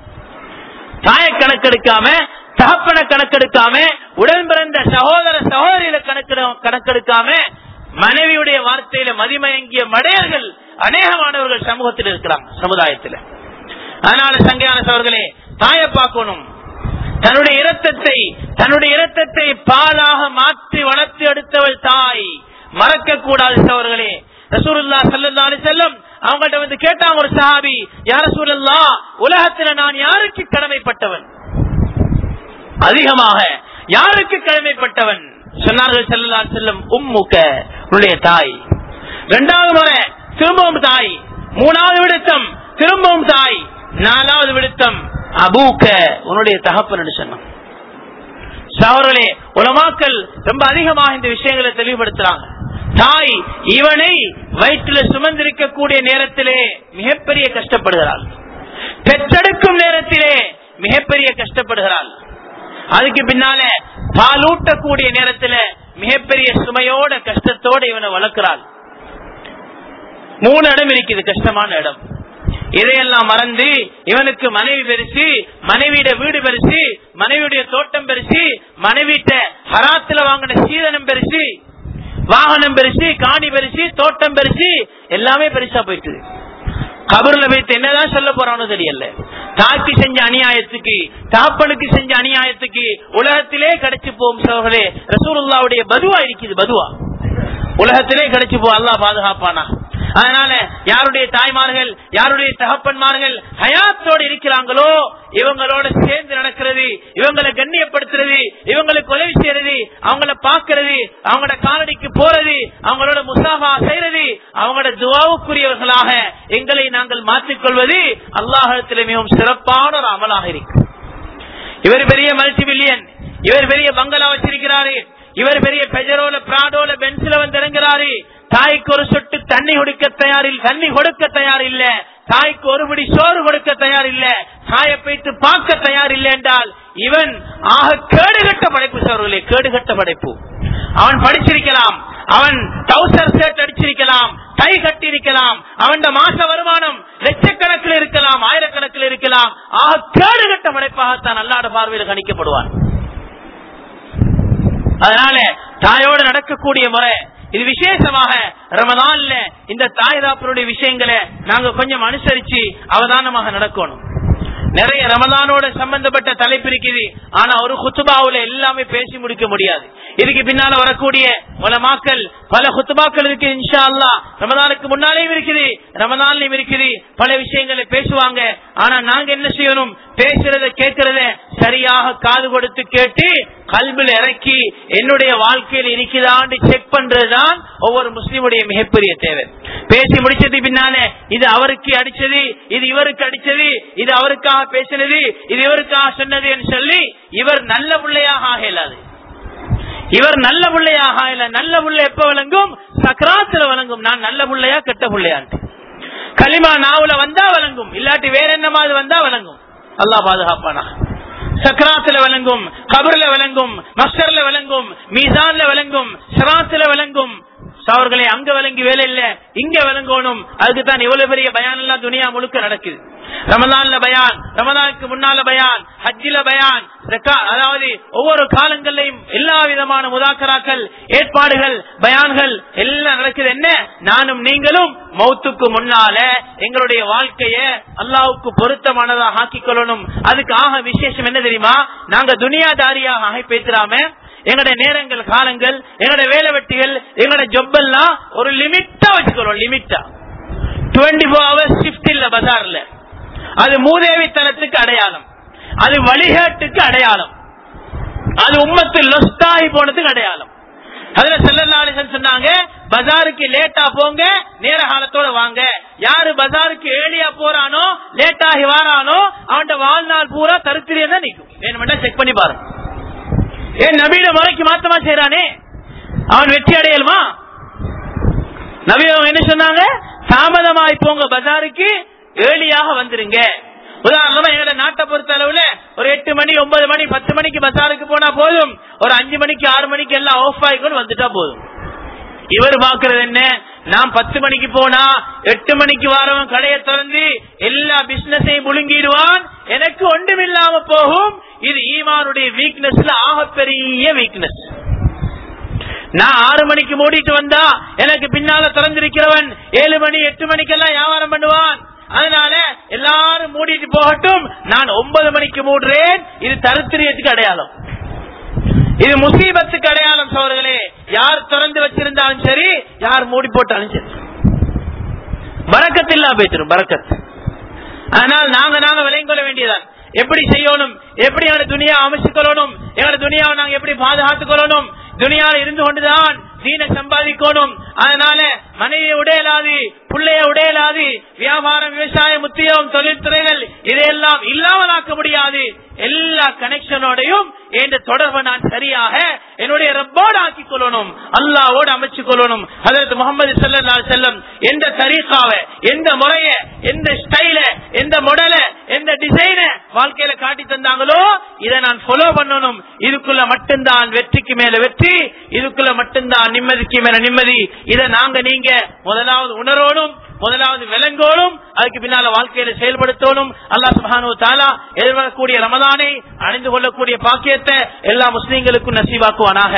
தாய கணக்கெடுக்காம தகப்பன கணக்கெடுக்காம உடன் பிறந்த சகோதர சகோதரிகளை கணக்கெடு கணக்கெடுக்காம மனைவியுடைய வார்த்தையில மதிமயங்கிய மடையர்கள் அநேகமானவர்கள் சமூகத்தில் இருக்கிறாங்க சமுதாயத்தில் அதனால சங்கையான சவர்களே தாயை பார்க்கணும் தன்னுடைய இரத்தத்தை தன்னுடைய இரத்தத்தை பாலாக மாற்றி வளர்த்து எடுத்தவள் தாய் மறக்க கூடாது சவர்களே ரசூலுல்லா சல்லா அலி செல்லம் அவங்கள்ட்ட வந்து கேட்டாங்க ஒரு சஹாபி யார சூழல்லா உலகத்துல நான் யாருக்கு கடமைப்பட்டவன் அதிகமாக யாருக்கு கடமைப்பட்டவன் சொன்னார்கள் செல்லல்லா செல்லம் உம்முக்க உன்னுடைய தாய் இரண்டாவது முறை திரும்பவும் தாய் மூணாவது விடுத்தம் திரும்பவும் தாய் நாலாவது விடுத்தம் அபூக்க உன்னுடைய தகப்பன் சொன்னான் சகோதரர்களே உலமாக்கள் ரொம்ப அதிகமாக இந்த விஷயங்களை தெளிவுபடுத்துறாங்க தாய் இவனை வயிற்றுல சுமந்திருக்கக்கூடிய நேரத்திலே மிகப்பெரிய கஷ்டப்படுகிறாள் பெற்றெடுக்கும் நேரத்திலே மிகப்பெரிய கஷ்டப்படுகிறாள் அதுக்கு பின்னால பாலூட்டக்கூடிய நேரத்துல மிகப்பெரிய சுமையோட கஷ்டத்தோட இவனை வளர்க்கிறாள் மூணு இடம் இருக்குது கஷ்டமான இடம் இதையெல்லாம் மறந்து இவனுக்கு மனைவி பெருசு மனைவியிட வீடு பெருசு மனைவியுடைய தோட்டம் பெருசு மனைவிட்ட ஹராத்துல வாங்கின சீதனம் பெருசு வாகனம் பெருசு காணி பெருசு தோட்டம் பெருசு எல்லாமே பெருசா போயிட்டு கபர்ல வைத்து என்னதான் சொல்ல போறானோ தெரியல தாக்கி செஞ்ச அநியாயத்துக்கு தாப்பனுக்கு செஞ்ச அநியாயத்துக்கு உலகத்திலே கிடைச்சு போகும் சோழர்களே ரசூலுல்லாவுடைய பதுவா இருக்குது பதுவா உலகத்திலே கிடைச்சு போ அல்லா பாதுகாப்பானா அதனால யாருடைய தாய்மார்கள் யாருடைய தகப்பன்மார்கள் ஹயாத்தோடு இருக்கிறாங்களோ இவங்களோட சேர்ந்து நடக்கிறது இவங்களை கண்ணியப்படுத்துறது இவங்களுக்கு உதவி செய்யறது அவங்கள பாக்குறது அவங்களோட காலடிக்கு போறது அவங்களோட முசாஃபா செய்யறது அவங்களோட துவாவுக்குரியவர்களாக எங்களை நாங்கள் மாற்றிக்கொள்வது அல்லாஹத்திலே மிகவும் சிறப்பான ஒரு அமலாக இருக்கு இவர் பெரிய மல்டி மில்லியன் இவர் பெரிய பங்களா வச்சிருக்கிறாரு இவர் பெரிய பெஜரோல பிராடோல பென்சில வந்து இறங்குறாரு தாய்க்கு ஒரு சொட்டு தண்ணி கொடுக்க தயாரில் தண்ணி கொடுக்க தயார் இல்ல தாய்க்கு ஒருபடி சோறு கொடுக்க தயார் இல்ல தாயை போய்த்து பார்க்க தயார் இல்லை என்றால் இவன் ஆக கேடுகட்ட படைப்பு சோர்களே கேடுகட்ட படைப்பு அவன் படிச்சிருக்கலாம் அவன் டவுசர் ஷர்ட் அடிச்சிருக்கலாம் டை கட்டி இருக்கலாம் அவன் மாச வருமானம் லட்சக்கணக்கில் இருக்கலாம் ஆயிரக்கணக்கில் இருக்கலாம் ஆக கேடுகட்ட படைப்பாகத்தான் அல்லாட பார்வையில் கணிக்கப்படுவான் அதனால தாயோடு நடக்கக்கூடிய முறை இது விசேஷமாக ரமதான்ல இந்த தாய் தாப்பருடைய விஷயங்களை நாங்க கொஞ்சம் அனுசரிச்சு அவதானமாக நடக்கணும் நிறைய ரமதானோட சம்பந்தப்பட்ட தலைப்பு இருக்குது ஆனா ஒரு குத்துபாவுல எல்லாமே பேசி முடிக்க முடியாது இதுக்கு பின்னால வரக்கூடிய உலமாக்கள் பல குத்துபாக்கள் இருக்கு இன்ஷா அல்லா ரமதானுக்கு முன்னாலேயும் இருக்குது ரமதான்லயும் இருக்குது பல விஷயங்களை பேசுவாங்க ஆனா நாங்க என்ன செய்யணும் பேசுறத கேட்கறத சரியாக காது கொடுத்து கேட்டு கல்வில இறக்கி என்னுடைய வாழ்க்கையில் இருக்குதான்னு செக் பண்றதுதான் ஒவ்வொரு முஸ்லீமுடைய மிகப்பெரிய தேவை பேசி முடிச்சது பின்னால இது அவருக்கு அடிச்சது இது இவருக்கு அடிச்சது இது அவருக்காக பேசினது இது இவருக்காக சொன்னது என்று சொல்லி இவர் நல்ல பிள்ளையாக ஆக இயலாது இவர் நல்ல பிள்ளையாக இல்ல நல்ல பிள்ளை எப்ப விளங்கும் சக்கராத்துல விளங்கும் நான் நல்ல பிள்ளையா கெட்ட பிள்ளையான்ட்டு களிமா நாவுல வந்தா விளங்கும் இல்லாட்டி வேற என்னமாவது வந்தா விளங்கும் அல்லாஹ் பாதுகாப்பானா சக்கராத்துல விளங்கும் கபர்ல விளங்கும் மஸ்டர்ல விளங்கும் மீசான்ல விளங்கும் சிராத்துல விளங்கும் அவர்களை அங்க விளங்கி வேலை இல்ல இங்க விளங்கணும் அதுக்கு தான் எவ்வளவு பெரிய பயான் எல்லாம் துணியா முழுக்க நடக்குது ரமதான்ல பயான் ரமதானுக்கு முன்னால பயான் ஹஜ்ஜில பயான் அதாவது ஒவ்வொரு காலங்கள்லையும் எல்லா விதமான முதாக்கராக்கள் ஏற்பாடுகள் பயான்கள் எல்லாம் நடக்குது என்ன நானும் நீங்களும் மௌத்துக்கு முன்னால எங்களுடைய வாழ்க்கைய அல்லாவுக்கு பொருத்தமானதாக ஆக்கிக் கொள்ளணும் அதுக்கு ஆக விசேஷம் என்ன தெரியுமா நாங்க துனியாதாரியாக ஆகி பேசுறாம எங்களுடைய நேரங்கள் காலங்கள் எங்களுடைய வேலை வெட்டிகள் எங்களுடைய ஜொப் எல்லாம் ஒரு லிமிட்டா வச்சுக்கிறோம் லிமிட்டா டுவெண்ட்டி ஃபோர் ஹவர்ஸ் ஷிஃப்ட் இல்ல பஜார்ல அது மூதேவித்தனத்துக்கு அடையாளம் அது வழிகாட்டுக்கு அடையாளம் அது உம்மத்து லொஸ்டாகி போனதுக்கு அடையாளம் அதுல செல்லல்லாலி சொன்னாங்க பஜாருக்கு லேட்டா போங்க நேர காலத்தோட வாங்க யாரு பஜாருக்கு ஏழியா போறானோ லேட்டாகி வாரானோ அவன் வாழ்நாள் பூரா தருத்திரியம் தான் நிக்கும் வேணுமெண்டா செக் பண்ணி பாருங்க ஏன் நபீன முறைக்கு மாத்தமா செய்யறானே அவன் வெற்றி அடையலுமா நபி அவங்க என்ன சொன்னாங்க தாமதமாய் போங்க பஜாருக்கு ஏழியாக வந்துருங்க உதாரணமா எங்க நாட்டை பொறுத்த அளவுல ஒரு எட்டு மணி ஒன்பது மணி பத்து மணிக்கு பஜாருக்கு போனா போதும் ஒரு அஞ்சு மணிக்கு ஆறு மணிக்கு எல்லாம் ஆஃப் ஆகிக்கொண்டு வந்துட்டா போதும் இவர் பாக்குறது என்ன நான் பத்து மணிக்கு போனா எட்டு மணிக்கு வாரவன் கடையை திறந்து எல்லா பிசினஸையும் முழுங்கிடுவான் எனக்கு ஒன்றுமில்லாம போகும் இது ஈமானுடைய வீக்னஸ்ல ஆகப்பெரிய வீக்னஸ் நான் ஆறு மணிக்கு மூடிட்டு வந்தா எனக்கு பின்னால திறந்திருக்கிறவன் ஏழு மணி எட்டு மணிக்கெல்லாம் வியாபாரம் பண்ணுவான் அதனால எல்லாரும் மூடிட்டு போகட்டும் நான் ஒன்பது மணிக்கு மூடுறேன் இது தருத்திரியத்துக்கு அடையாளம் இது முசீபத்துக்கு அடையாளம் சோழர்களே யார் திறந்து வச்சிருந்தாலும் சரி யார் மூடி போட்டாலும் சரி பறக்கத்தில்லா போயிட்டு பறக்கத் அதனால் நாங்க நாங்க விலையும் கொள்ள வேண்டியதான் எப்படி செய்யணும் எப்படி எங்களோட துணியா அமைச்சு கொள்ளணும் எங்களோட துணியாவை நாங்க எப்படி பாதுகாத்துக் கொள்ளணும் துணியால இருந்து கொண்டுதான் தீன சம்பாதிக்கணும் அதனால மனைவியை உடையலாது பிள்ளைய உடையலாது வியாபாரம் விவசாயம் உத்தியோகம் தொழில்துறைகள் இதையெல்லாம் இல்லாமலாக்க முடியாது எல்லா கனெக்ஷனோடையும் என்ற தொடர்பை நான் சரியாக என்னுடைய ரப்போடு ஆக்கிக் கொள்ளணும் அல்லாவோடு அமைச்சு கொள்ளணும் அதற்கு முகமது சல்லா செல்லம் எந்த தரீகாவ எந்த முறைய எந்த ஸ்டைல எந்த மாடல எந்த டிசைன வாழ்க்கையில காட்டி தந்தாங்களோ இதை நான் ஃபாலோ பண்ணணும் இதுக்குள்ள மட்டும்தான் வெற்றிக்கு மேல வெற்றி இதுக்குள்ள மட்டும்தான் நிம்மதிக்கு மேல நிம்மதி இதை நாங்க நீங்க முதலாவது உணரோடும் முதலாவது விலங்கோடும் அதுக்கு பின்னால வாழ்க்கையில செயல்படுத்தணும் அல்லா சுபானு தாலா எதிர்வரக்கூடிய ரமதானை அணிந்து கொள்ளக்கூடிய பாக்கியத்தை எல்லா முஸ்லீம்களுக்கும் நசீவாக்குவானாக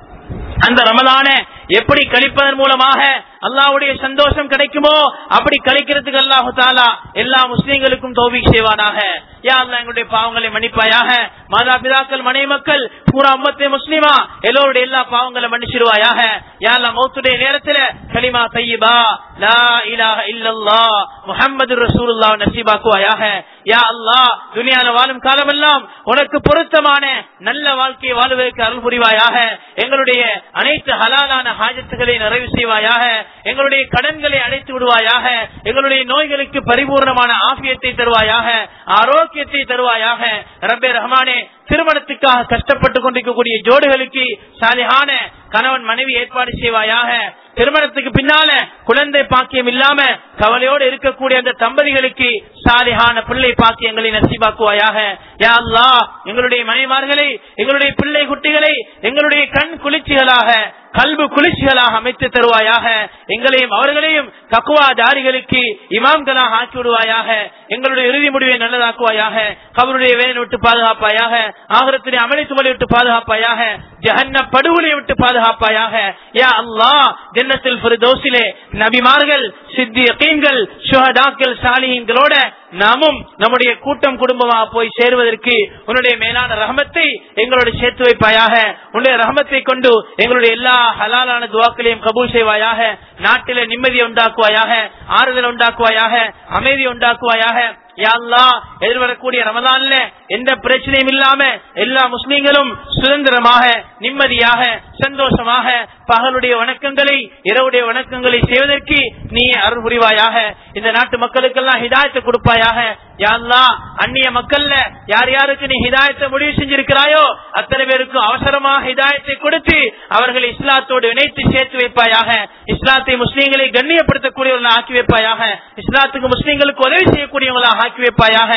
அந்த ரமதான எப்படி கழிப்பதன் மூலமாக அல்லாவுடைய சந்தோஷம் கிடைக்குமோ அப்படி கழிக்கிறதுக்கு அல்லாஹு தாலா எல்லா முஸ்லீம்களுக்கும் தோவி செய்வானாக யா அல்லா எங்களுடைய பாவங்களை மன்னிப்பாயாக மாதா பிதாக்கள் மனை மக்கள் பூரா அம்மத்தே முஸ்லிமா எல்லோருடைய எல்லா பாவங்களை மன்னிச்சிருவாயாக யா அல்லா மௌத்துடைய நேரத்துல கலிமா தையிபா லா இலாஹ இல்லல்லா முஹம்மது ரசூலுல்லாஹ் நசீபாக்குவாயாக யா அல்லா துனியால வாழும் காலமெல்லாம் உனக்கு பொருத்தமான நல்ல வாழ்க்கையை வாழ்வதற்கு அருள் புரிவாயாக எங்களுடைய அனைத்து ஹலாலான ஹாஜத்துகளை நிறைவு செய்வாயாக எங்களுடைய கடன்களை அடைத்து விடுவாயாக எங்களுடைய நோய்களுக்கு பரிபூர்ணமான ஆபியத்தை தருவாயாக ஆரோக்கியத்தை தருவாயாக ரப்பே ரஹ்மானே திருமணத்துக்காக கஷ்டப்பட்டு கொண்டிருக்கக்கூடிய ஜோடுகளுக்கு சாலியான கணவன் மனைவி ஏற்பாடு செய்வாயாக திருமணத்துக்கு பின்னால குழந்தை பாக்கியம் இல்லாம கவலையோடு இருக்கக்கூடிய அந்த தம்பதிகளுக்கு சாலிகான பிள்ளை பாக்கியங்களை நசிபாக்குவாயாக யா அல்லா எங்களுடைய மனைமார்களை எங்களுடைய பிள்ளை குட்டிகளை எங்களுடைய கண் குளிர்ச்சிகளாக கல்பு குளிர்ச்சிகளாக அமைத்து தருவாயாக எங்களையும் அவர்களையும் தக்குவா தாரிகளுக்கு இமாம்களாக ஆக்கி விடுவாயாக எங்களுடைய இறுதி முடிவை நல்லதாக்குவாயாக கவருடைய வேலை விட்டு பாதுகாப்பாயாக ஆகரத்தினை அமளித்துமலை விட்டு பாதுகாப்பாயாக ஜஹன்ன படுகொலை விட்டு பாதுகாப்பாயாக யா அல்லா ஜன்னத்தில் ஃபிர்தௌஸிலே நபிமார்கள் சித்தியகீன்கள் சுஹதாக்கள் சாலிஹீன்களோட நாமும் நம்முடைய கூட்டம் குடும்பமாக போய் சேருவதற்கு உன்னுடைய மேலான ரஹமத்தை எங்களோட சேர்த்து வைப்பாயாக உன்னுடைய ரஹமத்தை கொண்டு எங்களுடைய எல்லா ஹலாலான துவாக்களையும் கபூல் செய்வாயாக நாட்டில நிம்மதியை உண்டாக்குவாயாக ஆறுதல் உண்டாக்குவாயாக அமைதி உண்டாக்குவாயாக யாழ்லா எதிர்வரக்கூடிய ரமதான்ல எந்த பிரச்சனையும் இல்லாம எல்லா முஸ்லீம்களும் சுதந்திரமாக நிம்மதியாக சந்தோஷமாக பகலுடைய வணக்கங்களை இரவுடைய வணக்கங்களை செய்வதற்கு நீ அருள் புரிவாயாக இந்த நாட்டு மக்களுக்கெல்லாம் ஹிதாயத்தை கொடுப்பாயாக யாழ்லா அந்நிய மக்கள்ல யார் யாருக்கு நீ ஹிதாயத்தை முடிவு செஞ்சிருக்கிறாயோ அத்தனை பேருக்கும் அவசரமாக ஹிதாயத்தை கொடுத்து அவர்களை இஸ்லாத்தோடு இணைத்து சேர்த்து வைப்பாயாக இஸ்லாத்தை முஸ்லீம்களை கண்ணியப்படுத்தக்கூடியவர்களாக ஆக்கி வைப்பாயாக இஸ்லாத்துக்கு முஸ்லீம்களுக்கு உதவி செய்யக்கூடியவர்களாக ஆக்கி வைப்பாயாக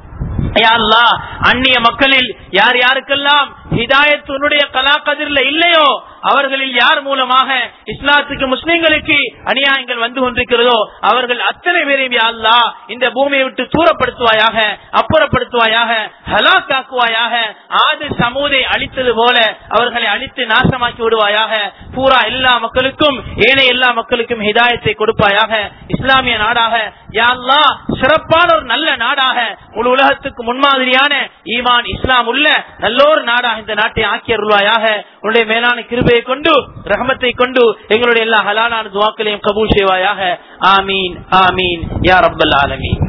அந்நிய மக்களில் யார் யாருக்கெல்லாம் ஹிதாயத் உன்னுடைய கலாக்கதிரில் இல்லையோ அவர்களில் யார் மூலமாக இஸ்லாத்துக்கு முஸ்லிம்களுக்கு அநியாயங்கள் வந்து கொண்டிருக்கிறதோ அவர்கள் அத்தனை பேரையும் அல்லா இந்த பூமியை விட்டு தூரப்படுத்துவாயாக அப்புறப்படுத்துவாயாக ஹலாக்காக்குவாயாக ஆது சமூதை அழித்தது போல அவர்களை அழித்து நாசமாக்கி விடுவாயாக பூரா எல்லா மக்களுக்கும் ஏனைய எல்லா மக்களுக்கும் ஹிதாயத்தை கொடுப்பாயாக இஸ்லாமிய நாடாக யாழ்லா சிறப்பான ஒரு நல்ல நாடாக முழு உலகத்துக்கு முன்மாதிரியான ஈமான் இஸ்லாம் உள்ள நல்லோர் நாடாக இந்த நாட்டை ஆக்கி அருள்வாயாக உன்னுடைய மேலான கிருபையை கொண்டு ரஹமத்தை கொண்டு எங்களுடைய எல்லா ஹலாலான துவாக்களையும் கபூல் செய்வாயாக ஆமீன் ஆமீன் யா ரப்பல் ஆலமீன்